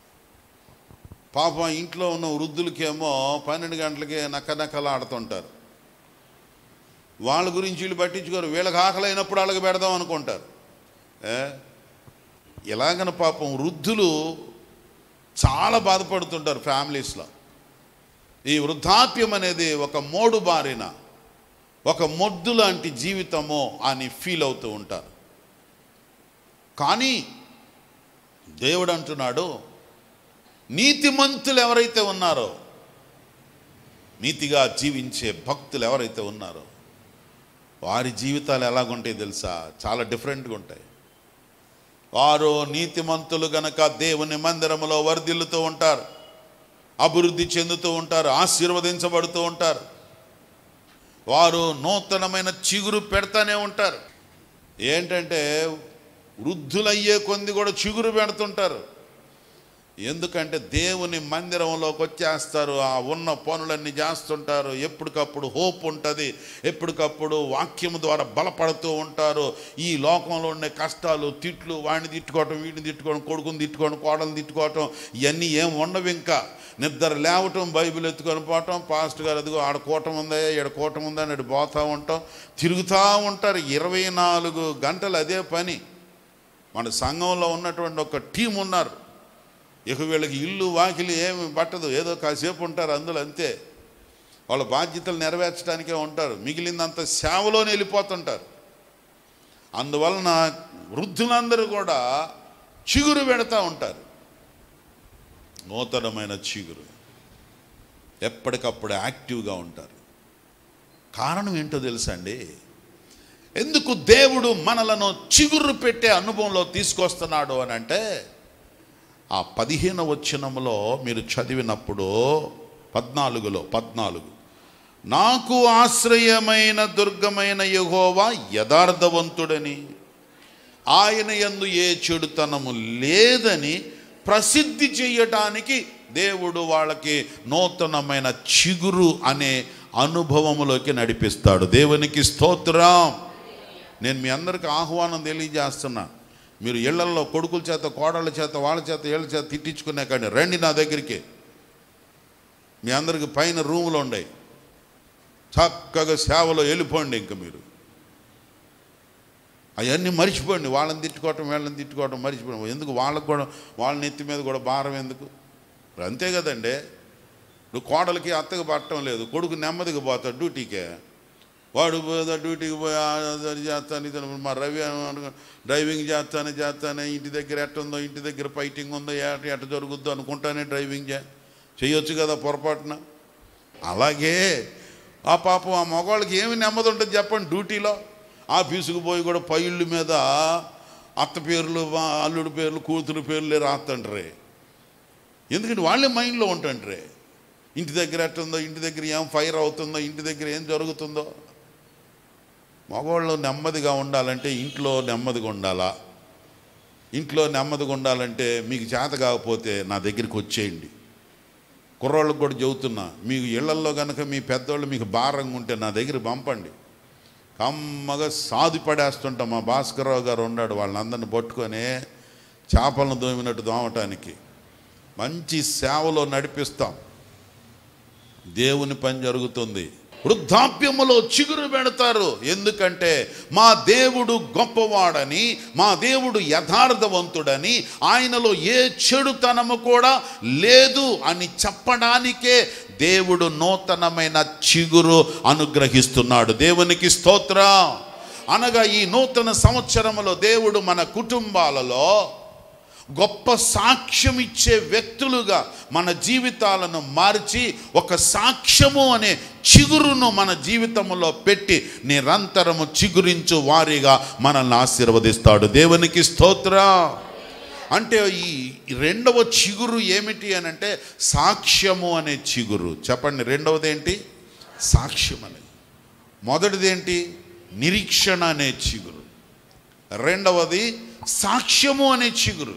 పాపం ఇంట్లో ఉన్న వృద్ధులకేమో పన్నెండు గంటలకే నక్క నక్కలు ఆడుతుంటారు వాళ్ళ గురించి వీళ్ళు పట్టించుకోరు వీళ్ళకి ఆకలి అయినప్పుడు వాళ్ళకి పెడదాం అనుకుంటారు ఏ ఇలాగన పాపం వృద్ధులు చాలా బాధపడుతుంటారు ఫ్యామిలీస్లో ఈ వృద్ధాప్యం అనేది ఒక మోడు బారిన ఒక మొద్దు లాంటి జీవితము అని ఫీల్ అవుతూ ఉంటారు కానీ దేవుడు అంటున్నాడు నీతిమంతులు ఎవరైతే ఉన్నారో నీతిగా జీవించే భక్తులు ఎవరైతే ఉన్నారో వారి జీవితాలు ఎలాగుంటాయి తెలుసా చాలా డిఫరెంట్గా ఉంటాయి వారు నీతిమంతులు గనక దేవుని మందిరములో వర్ధిల్లుతూ ఉంటారు అభివృద్ధి చెందుతూ ఉంటారు ఆశీర్వదించబడుతూ ఉంటారు వారు నూతనమైన చిగురు పెడతానే ఉంటారు ఏంటంటే వృద్ధులయ్యే కొంది కూడా చిగురు పెడుతుంటారు ఎందుకంటే దేవుని మందిరంలోకి వచ్చేస్తారు ఆ ఉన్న పనులన్నీ చేస్తుంటారు ఎప్పటికప్పుడు హోప్ ఉంటుంది ఎప్పటికప్పుడు వాక్యం ద్వారా బలపడుతూ ఉంటారు ఈ లోకంలో ఉండే కష్టాలు తిట్లు వాడిని తిట్టుకోవటం వీడిని తిట్టుకోవడం కొడుకుని తిట్టుకోవడం కోడలు తిట్టుకోవటం ఇవన్నీ ఏం ఉండవు ఇంకా నిద్ర లేవటం బైబిల్ ఎత్తుకొని పోవటం పాస్ట్ గారు అదిగో ఆడ కూటం ఉందా ఈడ కూటం ఉందా అని పోతూ ఉంటాం తిరుగుతూ ఉంటారు ఇరవై నాలుగు గంటలు అదే పని మన సంఘంలో ఉన్నటువంటి ఒక టీం ఉన్నారు ఇక వీళ్ళకి ఇల్లు వాకిలి ఏమి పట్టదు ఏదో కాసేపు ఉంటారు అందులో అంతే వాళ్ళ బాధ్యతలు నెరవేర్చడానికే ఉంటారు మిగిలిందంత సేవలోనే వెళ్ళిపోతుంటారు అందువలన వృద్ధులందరూ కూడా చిగురు పెడతా ఉంటారు నూతనమైన చిగురు ఎప్పటికప్పుడు యాక్టివ్గా ఉంటారు కారణం ఏంటో తెలుసా అండి ఎందుకు దేవుడు మనలను చిగురు పెట్టే అనుభవంలో తీసుకొస్తున్నాడు అని అంటే ఆ పదిహేను వచనంలో మీరు చదివినప్పుడు పద్నాలుగులో పద్నాలుగు నాకు ఆశ్రయమైన దుర్గమైన యెహోవా యథార్థవంతుడని ఆయన యందు ఏ చెడుతనము లేదని ప్రసిద్ధి చేయటానికి దేవుడు వాళ్ళకి నూతనమైన చిగురు అనే అనుభవములోకి నడిపిస్తాడు దేవునికి స్తోత్రం నేను మీ అందరికి ఆహ్వానం తెలియజేస్తున్నా మీరు ఇళ్లల్లో కొడుకుల చేత కోడళ్ళ చేత వాళ్ళ చేత వీళ్ళ చేత తిట్టించుకునే కానీ రండి నా దగ్గరికి మీ అందరికి పైన రూములు ఉన్నాయి చక్కగా సేవలో వెళ్ళిపోండి ఇంక మీరు అవన్నీ మర్చిపోండి వాళ్ళని తిట్టుకోవటం వీళ్ళని తిట్టుకోవటం మర్చిపోండి ఎందుకు వాళ్ళకు కూడా వాళ్ళ నెత్తి మీద కూడా భారం ఎందుకు ఇప్పుడు అంతే కదండి నువ్వు కోడలకి అత్తకి పట్టడం లేదు కొడుకు నెమ్మదిగా పోతాడు డ్యూటీకే వాడు పోదా డ్యూటీకి పోయి ఆ అది చేస్తాను ఇది మా రవి అనుకో- డ్రైవింగ్ చేస్తాను చేస్తాను ఇంటి దగ్గర ఎట్టుందో ఇంటి దగ్గర ఫైటింగ్ ఉందో ఎట ఎట జరుగుద్దో అనుకుంటానే డ్రైవింగ్ చే చేయొచ్చు కదా పొరపాటున అలాగే ఆ పాపం ఆ మగవాళ్ళకి ఏమి నెమ్మది ఉంటుంది చెప్పండి డ్యూటీలో ఆఫీసుకు పోయి కూడా పైళ్ళు మీద అత్త పేర్లు మా అల్లుడి పేర్లు కూతురు పేర్లు రాస్తుంటారే ఎందుకంటే వాళ్ళే మైండ్లో ఉంటుంటారే ఇంటి దగ్గర ఎట్టుందో ఇంటి దగ్గర ఏం ఫైర్ అవుతుందో ఇంటి దగ్గర ఏం జరుగుతుందో మగవాళ్ళు నెమ్మదిగా ఉండాలంటే ఇంట్లో నెమ్మదిగా ఉండాలా ఇంట్లో నెమ్మదిగా ఉండాలంటే మీకు చేత కాకపోతే నా దగ్గరికి వచ్చేయండి కుర్రోళ్ళకి కూడా చెబుతున్నా మీకు ఇళ్లల్లో కనుక మీ పెద్దోళ్ళు మీకు భారంగా ఉంటే నా దగ్గర పంపండి కమ్మగా సాది పడేస్తుంటాం మా భాస్కర్రావు గారు ఉన్నాడు వాళ్ళందరిని పట్టుకొని చేపలను దోమినట్టు దోమటానికి మంచి సేవలో నడిపిస్తాం దేవుని పని జరుగుతుంది వృద్ధాప్యములో చిగురు పెడతారు ఎందుకంటే మా దేవుడు గొప్పవాడని మా దేవుడు యథార్థవంతుడని ఆయనలో ఏ చెడుతనము కూడా లేదు అని చెప్పడానికే దేవుడు నూతనమైన చిగురు అనుగ్రహిస్తున్నాడు దేవునికి స్తోత్రం అనగా ఈ నూతన సంవత్సరములో దేవుడు మన కుటుంబాలలో గొప్ప సాక్ష్యం ఇచ్చే వ్యక్తులుగా మన జీవితాలను మార్చి ఒక సాక్ష్యము అనే చిగురును మన జీవితంలో పెట్టి నిరంతరము చిగురించు వారిగా మనల్ని ఆశీర్వదిస్తాడు దేవునికి స్తోత్రం అంటే ఈ రెండవ చిగురు ఏమిటి అని అంటే సాక్ష్యము అనే చిగురు చెప్పండి రెండవది ఏంటి సాక్ష్యం అనేది మొదటిది ఏంటి నిరీక్షణ అనే చిగురు రెండవది సాక్ష్యము అనే చిగురు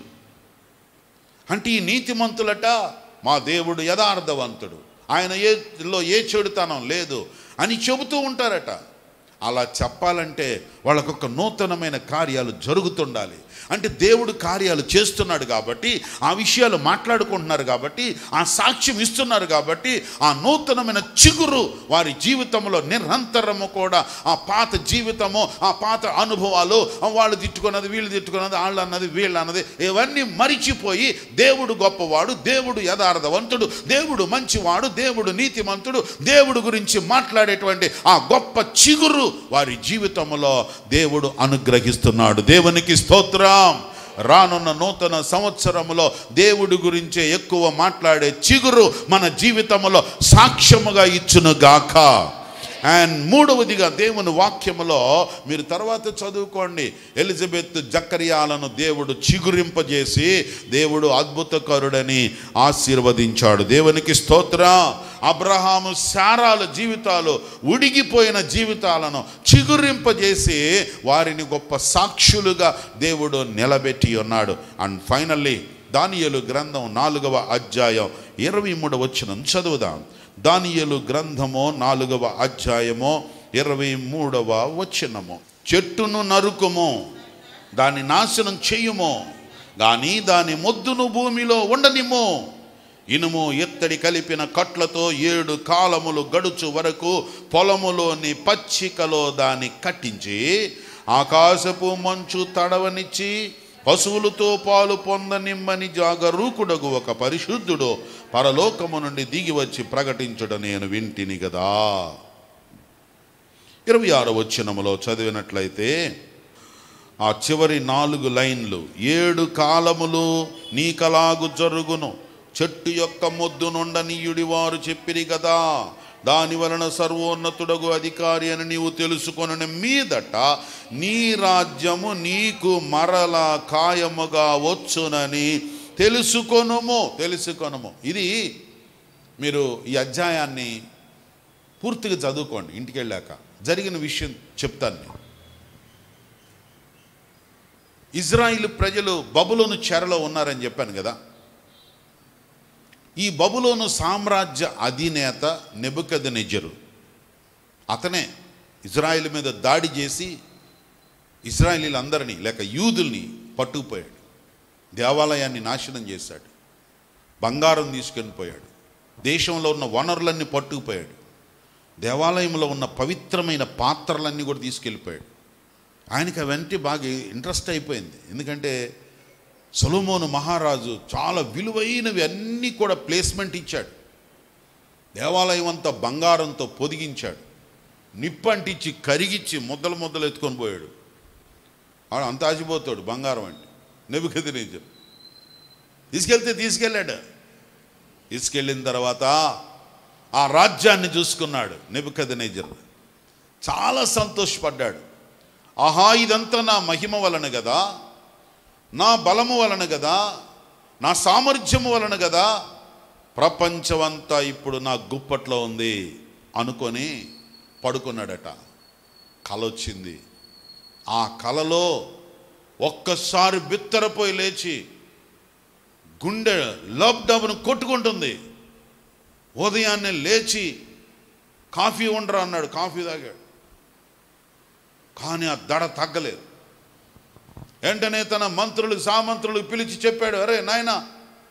అంటే ఈ నీతిమంతులట మా దేవుడు యథార్థవంతుడు ఆయన ఏలో ఏ చెడుతనం లేదు అని చెబుతూ ఉంటారట అలా చెప్పాలంటే వాళ్ళకొక నూతనమైన కార్యాలు జరుగుతుండాలి అంటే దేవుడు కార్యాలు చేస్తున్నాడు కాబట్టి ఆ విషయాలు మాట్లాడుకుంటున్నారు కాబట్టి ఆ సాక్ష్యం ఇస్తున్నారు కాబట్టి ఆ నూతనమైన చిగురు వారి జీవితంలో నిరంతరము కూడా ఆ పాత జీవితము ఆ పాత అనుభవాలు ఆ వాళ్ళు తిట్టుకున్నది వీళ్ళు తిట్టుకున్నది వాళ్ళు అన్నది వీళ్ళు అన్నది ఇవన్నీ మరిచిపోయి దేవుడు గొప్పవాడు దేవుడు యథార్థవంతుడు దేవుడు మంచివాడు దేవుడు నీతిమంతుడు దేవుడు గురించి మాట్లాడేటువంటి ఆ గొప్ప చిగురు వారి జీవితంలో దేవుడు అనుగ్రహిస్తున్నాడు దేవునికి స్తోత్రం రానున్న నూతన సంవత్సరములో దేవుడి గురించే ఎక్కువ మాట్లాడే చిగురు మన జీవితంలో సాక్ష్యముగా ఇచ్చును గాక అండ్ మూడవదిగా దేవుని వాక్యములో మీరు తర్వాత చదువుకోండి ఎలిజబెత్ జకర్యాలను దేవుడు చిగురింపజేసి దేవుడు అద్భుతకరుడని ఆశీర్వదించాడు దేవునికి స్తోత్రం అబ్రహాము శారాల జీవితాలు ఉడిగిపోయిన జీవితాలను చిగురింపజేసి వారిని గొప్ప సాక్షులుగా దేవుడు నిలబెట్టి ఉన్నాడు అండ్ ఫైనల్లీ దానియలు గ్రంథం నాలుగవ అధ్యాయం ఇరవై మూడవ వచ్చిన చదువుదాం దానియలు గ్రంథము నాలుగవ అధ్యాయము ఇరవై మూడవ వచనము చెట్టును నరుకుము దాని నాశనం చెయ్యుము కానీ దాని మొద్దును భూమిలో ఉండనిమ్ము ఇనుము ఎత్తడి కలిపిన కట్లతో ఏడు కాలములు గడుచు వరకు పొలములోని పచ్చికలో దాన్ని కట్టించి ఆకాశపు మంచు తడవనిచ్చి పశువులతో పాలు పొందనిమ్మని జాగరూకుడగు ఒక పరిశుద్ధుడు పరలోకము నుండి దిగి వచ్చి ప్రకటించుట నేను వింటిని కదా ఇరవై ఆరో వచ్చినములో చదివినట్లయితే ఆ చివరి నాలుగు లైన్లు ఏడు కాలములు నీకలాగు జరుగును చెట్టు యొక్క మొద్దు నుండనీయుడి వారు చెప్పిరి కదా దాని వలన సర్వోన్నతుడగు అధికారి అని నీవు తెలుసుకొనని మీదట నీ రాజ్యము నీకు మరల ఖాయముగా వచ్చునని తెలుసుకొనుము తెలుసుకొనుము ఇది మీరు ఈ అధ్యాయాన్ని పూర్తిగా చదువుకోండి ఇంటికి వెళ్ళాక జరిగిన విషయం చెప్తాను నేను ఇజ్రాయిల్ ప్రజలు బబులోను చెరలో ఉన్నారని చెప్పాను కదా ఈ బబులోను సామ్రాజ్య అధినేత నెబుకద నెజరు అతనే ఇజ్రాయిల్ మీద దాడి చేసి ఇజ్రాయిలీలందరినీ లేక యూదుల్ని పట్టుకుపోయాడు దేవాలయాన్ని నాశనం చేశాడు బంగారం తీసుకొని పోయాడు దేశంలో ఉన్న వనరులన్నీ పట్టుకుపోయాడు దేవాలయంలో ఉన్న పవిత్రమైన పాత్రలన్నీ కూడా తీసుకెళ్ళిపోయాడు ఆయనకి అవన్నీ బాగా ఇంట్రెస్ట్ అయిపోయింది ఎందుకంటే సొలొమోను మహారాజు చాలా విలువైనవి అన్నీ కూడా ప్లేస్మెంట్ ఇచ్చాడు దేవాలయం అంతా బంగారంతో పొదిగించాడు నిప్పంటిచ్చి కరిగిచ్చి ముద్దలు ముద్దలు ఎత్తుకొని పోయాడు ఆడు అంత ఆసిపోతాడు బంగారం అంటే నెబుకది నేచర్ తీసుకెళ్తే తీసుకెళ్ళాడు తీసుకెళ్ళిన తర్వాత ఆ రాజ్యాన్ని చూసుకున్నాడు నెబుకది నేజర్ చాలా సంతోషపడ్డాడు ఆహా ఇదంతా నా మహిమ వలన కదా నా బలము వలన కదా నా సామర్థ్యము వలన కదా ప్రపంచమంతా ఇప్పుడు నా గుప్పట్లో ఉంది అనుకొని పడుకున్నాడట కల వచ్చింది ఆ కలలో ఒక్కసారి బిత్తరపోయి లేచి గుండె లాక్డౌన్ కొట్టుకుంటుంది ఉదయాన్నే లేచి కాఫీ ఉండరా అన్నాడు కాఫీ తాగాడు కానీ ఆ దడ తగ్గలేదు వెంటనే తన మంత్రులు సామంత్రులు పిలిచి చెప్పాడు అరే నాయనా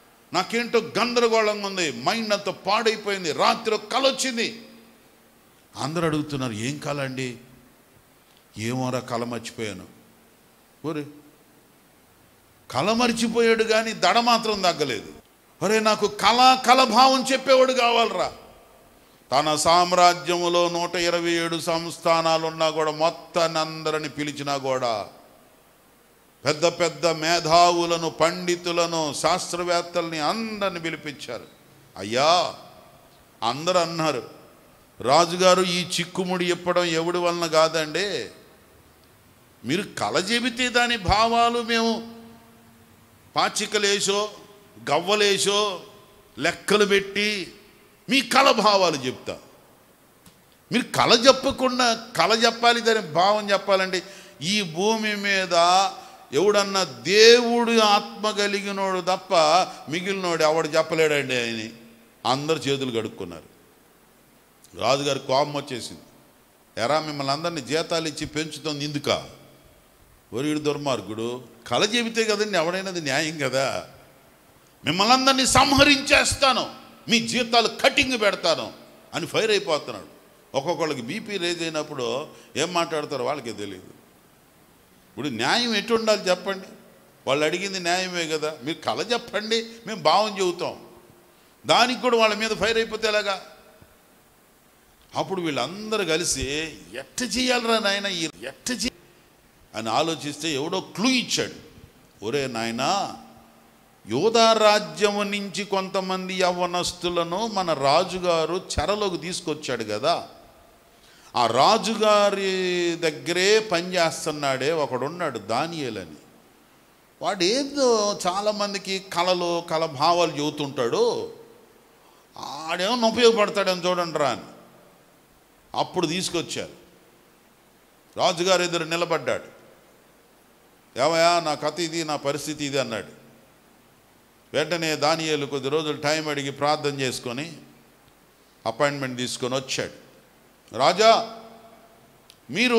నాకేంటో గందరగోళంగా ఉంది మైండ్ అంతా పాడైపోయింది రాత్రి ఒక కల వచ్చింది అందరూ అడుగుతున్నారు ఏం కళ అండి ఏమోరా కళ మర్చిపోయాను ఒరే కళ మర్చిపోయాడు కానీ దడ మాత్రం తగ్గలేదు ఒరే నాకు కళ కలభావం చెప్పేవాడు కావాలరా తన సామ్రాజ్యములో నూట ఇరవై ఏడు సంస్థానాలు ఉన్నా కూడా మొత్తాన్ని అందరిని పిలిచినా కూడా పెద్ద పెద్ద మేధావులను పండితులను శాస్త్రవేత్తల్ని అందరిని పిలిపించారు అయ్యా అందరూ అన్నారు రాజుగారు ఈ చిక్కుముడి ఇప్పడం ఎవడి వలన కాదండి మీరు కళ చెబితే దాని భావాలు మేము పాచికలేసో గవ్వలేసో లెక్కలు పెట్టి మీ కళ భావాలు చెప్తా మీరు కళ చెప్పకుండా కళ చెప్పాలి దాని భావం చెప్పాలంటే ఈ భూమి మీద ఎవడన్నా దేవుడు ఆత్మ కలిగినోడు తప్ప మిగిలినోడు ఎవడు చెప్పలేడండి అని అందరు చేతులు కడుక్కున్నారు రాజుగారి కోపం వచ్చేసింది ఎరా మిమ్మల్ని అందరినీ జీతాలు ఇచ్చి పెంచుతుంది ఇందుక ఒరిడు దుర్మార్గుడు కళ చెబితే కదండి ఎవడైనది న్యాయం కదా మిమ్మల్ని అందరినీ సంహరించేస్తాను మీ జీతాలు కటింగ్ పెడతాను అని ఫైర్ అయిపోతున్నాడు ఒక్కొక్కళ్ళకి బీపీ రేజ్ అయినప్పుడు ఏం మాట్లాడతారో వాళ్ళకే తెలియదు ఇప్పుడు న్యాయం ఎటు ఉండాలి చెప్పండి వాళ్ళు అడిగింది న్యాయమే కదా మీరు కళ చెప్పండి మేము భావం చెబుతాం దానికి కూడా వాళ్ళ మీద ఫైర్ అయిపోతే ఎలాగా అప్పుడు వీళ్ళందరూ కలిసి ఎట్ట చేయాలరా నాయన ఈ ఎట్ట చే అని ఆలోచిస్తే ఎవడో క్లూ ఇచ్చాడు ఒరే నాయనా యోధా రాజ్యము నుంచి కొంతమంది యవ్వనస్తులను మన రాజుగారు చెరలోకి తీసుకొచ్చాడు కదా ఆ రాజుగారి దగ్గరే పనిచేస్తున్నాడే ఒకడున్నాడు దానియేలని వాడు ఏదో చాలామందికి కళలు కళ భావాలు చెబుతుంటాడు ఆడేమో ఉపయోగపడతాడని చూడండి రా అని అప్పుడు తీసుకొచ్చారు రాజుగారు ఎదురు నిలబడ్డాడు ఏమయ్యా నా కథ ఇది నా పరిస్థితి ఇది అన్నాడు వెంటనే దానియేలు కొద్ది రోజులు టైం అడిగి ప్రార్థన చేసుకొని అపాయింట్మెంట్ తీసుకొని వచ్చాడు రాజా మీరు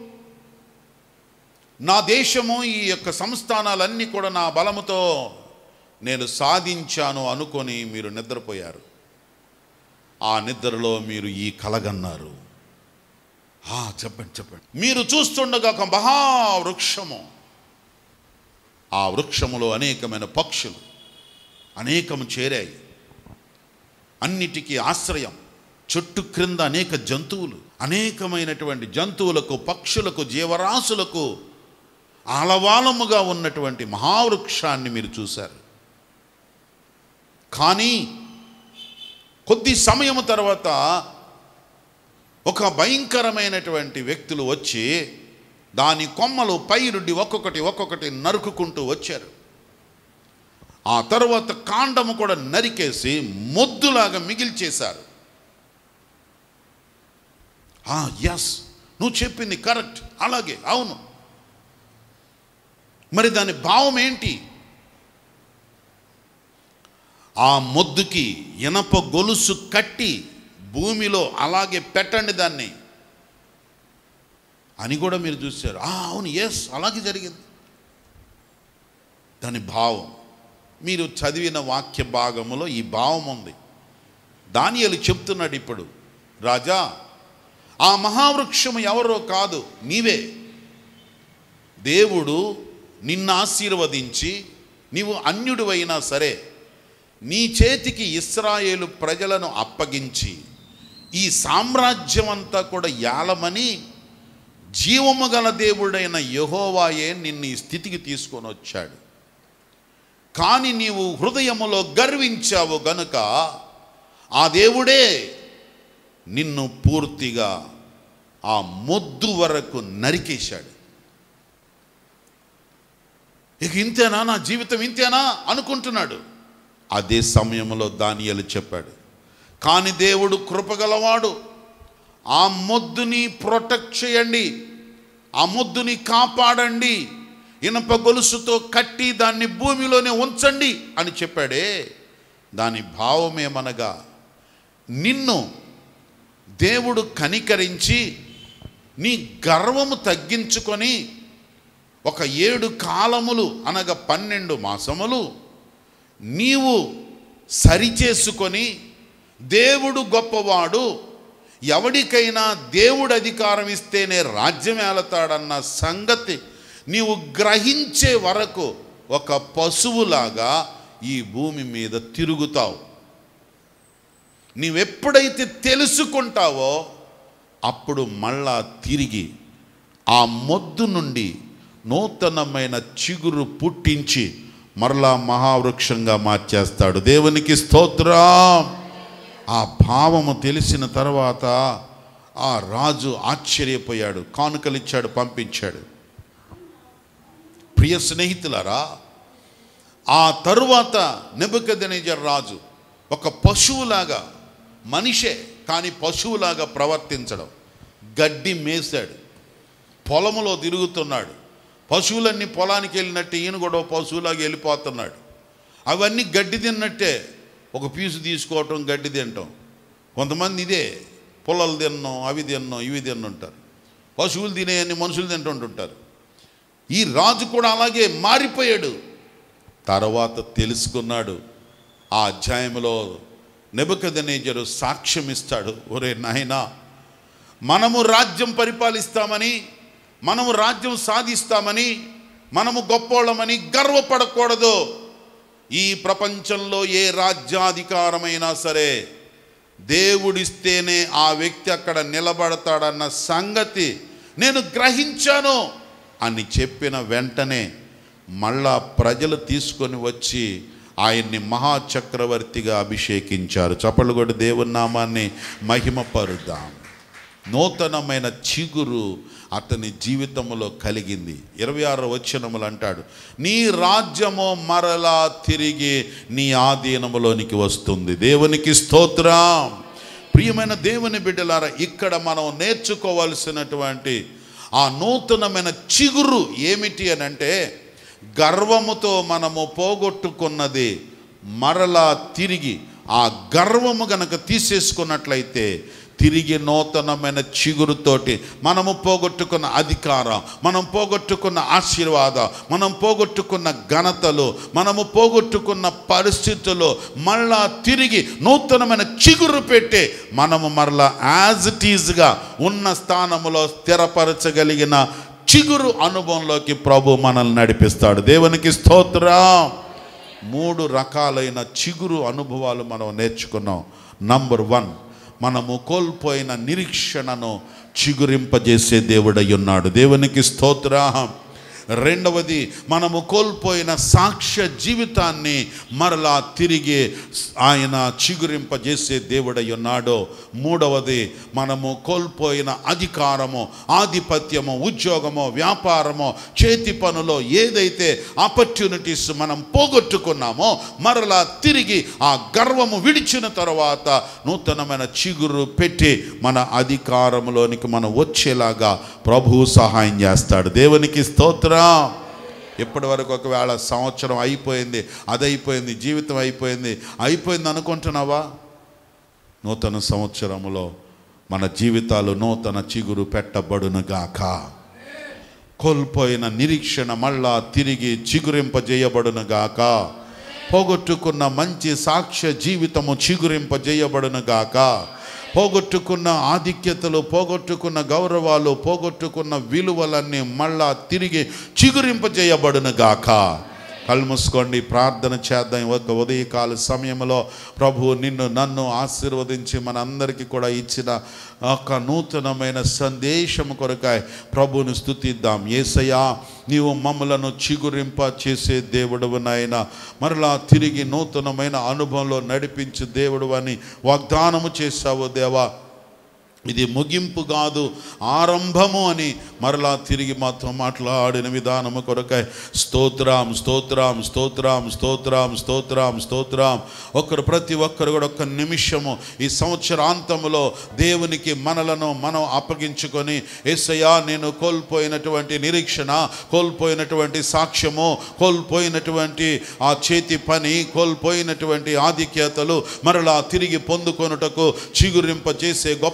నా దేశము ఈ యొక్క సంస్థానాలన్నీ కూడా నా బలముతో నేను సాధించాను అనుకొని మీరు నిద్రపోయారు ఆ నిద్రలో మీరు ఈ కలగన్నారు ఆ, చెప్పండి చెప్పండి మీరు చూస్తుండగా ఒక మహావృక్షము ఆ వృక్షములో అనేకమైన పక్షులు అనేకము చేరాయి అన్నిటికీ ఆశ్రయం చెట్టు క్రింద అనేక జంతువులు అనేకమైనటువంటి జంతువులకు పక్షులకు జీవరాశులకు ఆలవాలముగా ఉన్నటువంటి మహావృక్షాన్ని మీరు చూశారు కానీ కొద్ది సమయం తర్వాత ఒక భయంకరమైనటువంటి వ్యక్తులు వచ్చి దాని కొమ్మలు పైరుండి ఒక్కొక్కటి ఒక్కొక్కటి నరుకుకుంటూ వచ్చారు ఆ తర్వాత కాండము కూడా నరికేసి మొద్దులాగా మిగిల్చేశారు ఎస్ నువ్వు చెప్పింది కరెక్ట్ అలాగే అవును మరి దాని భావం ఏంటి ఆ మొద్దుకి ఇనప గొలుసు కట్టి భూమిలో అలాగే పెట్టండి దాన్ని అని కూడా మీరు చూశారు "ఆ, అవును ఎస్ అలాగే జరిగింది దాని భావం మీరు చదివిన వాక్య భాగములో ఈ భావం ఉంది దానియలు చెప్తున్నాడు ఇప్పుడు రాజా ఆ మహావృక్షము ఎవరో కాదు నీవే దేవుడు నిన్ను ఆశీర్వదించి నీవు అన్యుడివైనా సరే నీ చేతికి ఇస్రాయేలు ప్రజలను అప్పగించి ఈ సామ్రాజ్యం అంతా కూడా యాలమని జీవము గల దేవుడైన యహోవాయే నిన్ను ఈ స్థితికి తీసుకొని వచ్చాడు కానీ నీవు హృదయములో గర్వించావు గనుక ఆ దేవుడే నిన్ను పూర్తిగా ఆ మొద్దు వరకు నరికేశాడు ఇక ఇంతేనా నా జీవితం ఇంతేనా అనుకుంటున్నాడు అదే సమయంలో దానియలు చెప్పాడు కానీ దేవుడు కృపగలవాడు ఆ మొద్దుని ప్రొటెక్ట్ చేయండి ఆ మొద్దుని కాపాడండి ఇనప గొలుసుతో కట్టి దాన్ని భూమిలోనే ఉంచండి అని చెప్పాడే దాని భావమేమనగా నిన్ను దేవుడు కనికరించి నీ గర్వము తగ్గించుకొని ఒక ఏడు కాలములు అనగా పన్నెండు మాసములు నీవు సరిచేసుకొని దేవుడు గొప్పవాడు ఎవడికైనా దేవుడు అధికారం ఇస్తేనే రాజ్యం ఏలతాడన్న సంగతి నీవు గ్రహించే వరకు ఒక పశువులాగా ఈ భూమి మీద తిరుగుతావు నీవెప్పుడైతే తెలుసుకుంటావో అప్పుడు మళ్ళా తిరిగి ఆ మొద్దు నుండి నూతనమైన చిగురు పుట్టించి మరలా మహావృక్షంగా మార్చేస్తాడు దేవునికి స్తోత్రం ఆ భావము తెలిసిన తర్వాత ఆ రాజు ఆశ్చర్యపోయాడు కానుకలిచ్చాడు పంపించాడు ప్రియ స్నేహితులారా ఆ తరువాత నెబుకదనేజర్ రాజు ఒక పశువులాగా మనిషే కానీ పశువులాగా ప్రవర్తించడం గడ్డి మేసాడు పొలములో తిరుగుతున్నాడు పశువులన్నీ పొలానికి వెళ్ళినట్టు ఈయన కూడా ఓ పశువులాగా వెళ్ళిపోతున్నాడు అవన్నీ గడ్డి తిన్నట్టే ఒక పీసు తీసుకోవటం గడ్డి తినటం కొంతమంది ఇదే పొలాలు తిన్నాం అవి తిన్నాం ఇవి తిన్నుంటారు పశువులు తినేయన్ని మనుషులు తింటుంటుంటారు ఈ రాజు కూడా అలాగే మారిపోయాడు తర్వాత తెలుసుకున్నాడు ఆ అధ్యాయంలో నెబుకదనేజరు సాక్ష్యం ఇస్తాడు ఒరే నాయనా మనము రాజ్యం పరిపాలిస్తామని మనము రాజ్యం సాధిస్తామని మనము గొప్పోళ్ళమని గర్వపడకూడదు ఈ ప్రపంచంలో ఏ రాజ్యాధికారమైనా సరే దేవుడిస్తేనే ఆ వ్యక్తి అక్కడ నిలబడతాడన్న సంగతి నేను గ్రహించాను అని చెప్పిన వెంటనే మళ్ళా ప్రజలు తీసుకొని వచ్చి ఆయన్ని మహాచక్రవర్తిగా అభిషేకించారు చప్పళ్ళు కూడా దేవుని నామాన్ని మహిమపరుద్దాం నూతనమైన చిగురు అతని జీవితంలో కలిగింది ఇరవై ఆరు వచనములు అంటాడు నీ రాజ్యము మరలా తిరిగి నీ ఆధీనములోనికి వస్తుంది దేవునికి స్తోత్రం ప్రియమైన దేవుని బిడ్డలారా ఇక్కడ మనం నేర్చుకోవాల్సినటువంటి ఆ నూతనమైన చిగురు ఏమిటి అని అంటే గర్వముతో మనము పోగొట్టుకున్నది మరలా తిరిగి ఆ గర్వము గనక తీసేసుకున్నట్లయితే తిరిగి నూతనమైన చిగురుతోటి మనము పోగొట్టుకున్న అధికారం మనం పోగొట్టుకున్న ఆశీర్వాదం మనం పోగొట్టుకున్న ఘనతలు మనము పోగొట్టుకున్న పరిస్థితులు మళ్ళా తిరిగి నూతనమైన చిగురు పెట్టి మనము మరలా యాజ్ ఇట్ ఈజ్గా ఉన్న స్థానములో స్థిరపరచగలిగిన చిగురు అనుభవంలోకి ప్రభు మనల్ని నడిపిస్తాడు దేవునికి స్తోత్రం మూడు రకాలైన చిగురు అనుభవాలు మనం నేర్చుకున్నాం నంబర్ వన్ మనము కోల్పోయిన నిరీక్షణను చిగురింపజేసే దేవుడై ఉన్నాడు దేవునికి స్తోత్రం రెండవది మనము కోల్పోయిన సాక్ష్య జీవితాన్ని మరలా తిరిగి ఆయన చిగురింపజేసే దేవుడై ఉన్నాడు మూడవది మనము కోల్పోయిన అధికారము ఆధిపత్యము ఉద్యోగము వ్యాపారము చేతి పనులో ఏదైతే ఆపర్చునిటీస్ మనం పోగొట్టుకున్నామో మరలా తిరిగి ఆ గర్వము విడిచిన తర్వాత నూతనమైన చిగురు పెట్టి మన అధికారంలోనికి మనం వచ్చేలాగా ప్రభువు సహాయం చేస్తాడు దేవునికి స్తోత్రం ఇప్పటి వరకు ఒకవేళ సంవత్సరం అయిపోయింది అది అయిపోయింది జీవితం అయిపోయింది అయిపోయింది అనుకుంటున్నావా నూతన సంవత్సరములో మన జీవితాలు నూతన చిగురు పెట్టబడునుగాక కోల్పోయిన నిరీక్షణ మళ్ళా తిరిగి చిగురింపజేయబడునుగాక పోగొట్టుకున్న మంచి సాక్ష్య జీవితము చిగురింపజేయబడునుగాక పోగొట్టుకున్న ఆధిక్యతలు పోగొట్టుకున్న గౌరవాలు పోగొట్టుకున్న విలువలన్నీ మళ్ళా తిరిగి చిగురింపజేయబడునుగాక కళ్ళు మూసుకోండి ప్రార్థన చేద్దాం ఒక ఉదయకాల సమయంలో ప్రభు నిన్ను నన్ను ఆశీర్వదించి మనందరికీ కూడా ఇచ్చిన ఒక నూతనమైన సందేశం కొరకాయ ప్రభువుని స్థుతిద్దాం ఏసయ్యా నీవు మమ్మలను చిగురింప చేసే దేవుడు నాయన మరలా తిరిగి నూతనమైన అనుభవంలో నడిపించు దేవుడు అని వాగ్దానము చేశావు దేవా ఇది ముగింపు కాదు ఆరంభము అని మరలా తిరిగి మాతో మాట్లాడిన విధానము కొరకై స్తోత్రం స్తోత్రం స్తోత్రం స్తోత్రం స్తోత్రం స్తోత్రం ఒకరు ప్రతి ఒక్కరు కూడా ఒక్క నిమిషము ఈ సంవత్సరాంతములో దేవునికి మనలను మనం అప్పగించుకొని ఏసయ్యా నేను కోల్పోయినటువంటి నిరీక్షణ కోల్పోయినటువంటి సాక్ష్యము కోల్పోయినటువంటి ఆ చేతి పని కోల్పోయినటువంటి ఆధిక్యతలు మరలా తిరిగి పొందుకొనుటకు చిగురింప చేసే గొప్ప దేవుడు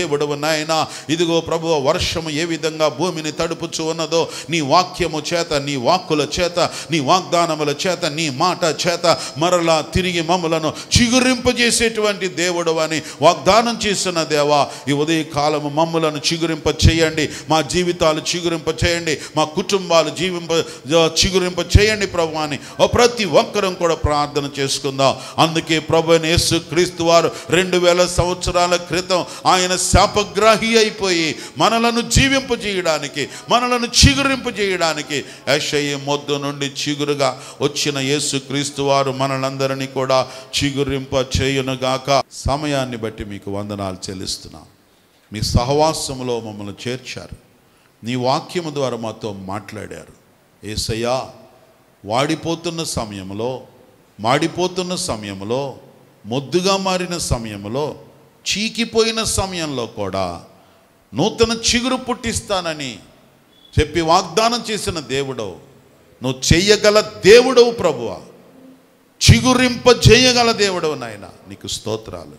దేవుడవు నాయన ఇదిగో ప్రభు వర్షము ఏ విధంగా భూమిని తడుపుచు ఉన్నదో నీ వాక్యము చేత నీ వాక్కుల చేత నీ వాగ్దానముల చేత నీ మాట చేత మరలా తిరిగి మమ్మలను చిగురింపజేసేటువంటి దేవుడు అని వాగ్దానం చేస్తున్న దేవా ఈ ఉదయ కాలము మమ్మలను చిగురింప చేయండి మా జీవితాలు చిగురింప చేయండి మా కుటుంబాలు జీవింప చిగురింప చేయండి ప్రభు అని ఓ ప్రతి ఒక్కరం కూడా ప్రార్థన చేసుకుందాం అందుకే ప్రభు అయిన యేసు క్రీస్తు వారు రెండు వేల సంవత్సరాల క్రితం ఆయన శాపగ్రాహి అయిపోయి మనలను జీవింపజేయడానికి మనలను చిగురింపజేయడానికి యెషయి మొద్దు నుండి చిగురుగా వచ్చిన యేసు క్రీస్తు వారు మనలందరినీ కూడా చిగురింప చేయునుగాక సమయాన్ని బట్టి మీకు వందనాలు చెల్లిస్తున్నాం మీ సహవాసములో మమ్మల్ని చేర్చారు నీ వాక్యము ద్వారా మాతో మాట్లాడారు ఏసయ్యా వాడిపోతున్న సమయంలో మాడిపోతున్న సమయంలో మొద్దుగా మారిన సమయంలో చీకిపోయిన సమయంలో కూడా నూతన చిగురు పుట్టిస్తానని చెప్పి వాగ్దానం చేసిన దేవుడవు నువ్వు చెయ్యగల దేవుడవు ప్రభువా చిగురింప చేయగల దేవుడవు నాయన నీకు స్తోత్రాలు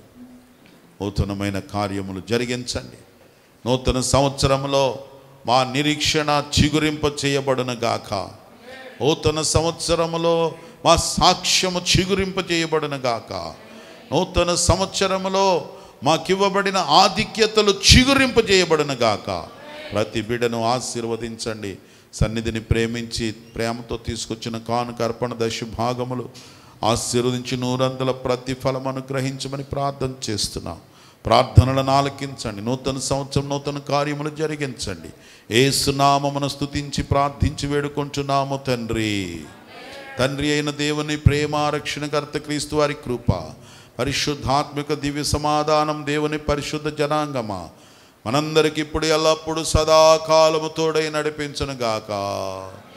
నూతనమైన కార్యములు జరిగించండి నూతన సంవత్సరంలో మా నిరీక్షణ చిగురింప చేయబడును గాక నూతన సంవత్సరములో మా సాక్ష్యము చిగురింప చేయబడును గాక నూతన సంవత్సరములో మాకివ్వబడిన ఆధిక్యతలు చిగురింప చేయబడును గాక ప్రతి బిడను ఆశీర్వదించండి సన్నిధిని ప్రేమించి ప్రేమతో తీసుకొచ్చిన కానుక అర్పణ దశ భాగములు ఆశీర్వదించి నూరందల ప్రతిఫలం అనుగ్రహించమని ప్రార్థన చేస్తున్నాం ప్రార్థనలను ఆలకించండి నూతన సంవత్సరం నూతన కార్యములు జరిగించండి ఏసునామమును స్తుతించి ప్రార్థించి వేడుకుంటున్నాము తండ్రి తండ్రి అయిన దేవుని ప్రేమ రక్షణకర్త క్రీస్తు వారి కృప పరిశుద్ధాత్మిక దివ్య సమాధానం దేవుని పరిశుద్ధ జనాంగమా మనందరికి ఇప్పుడు ఎల్లప్పుడు సదాకాలము తోడై నడిపించును గాక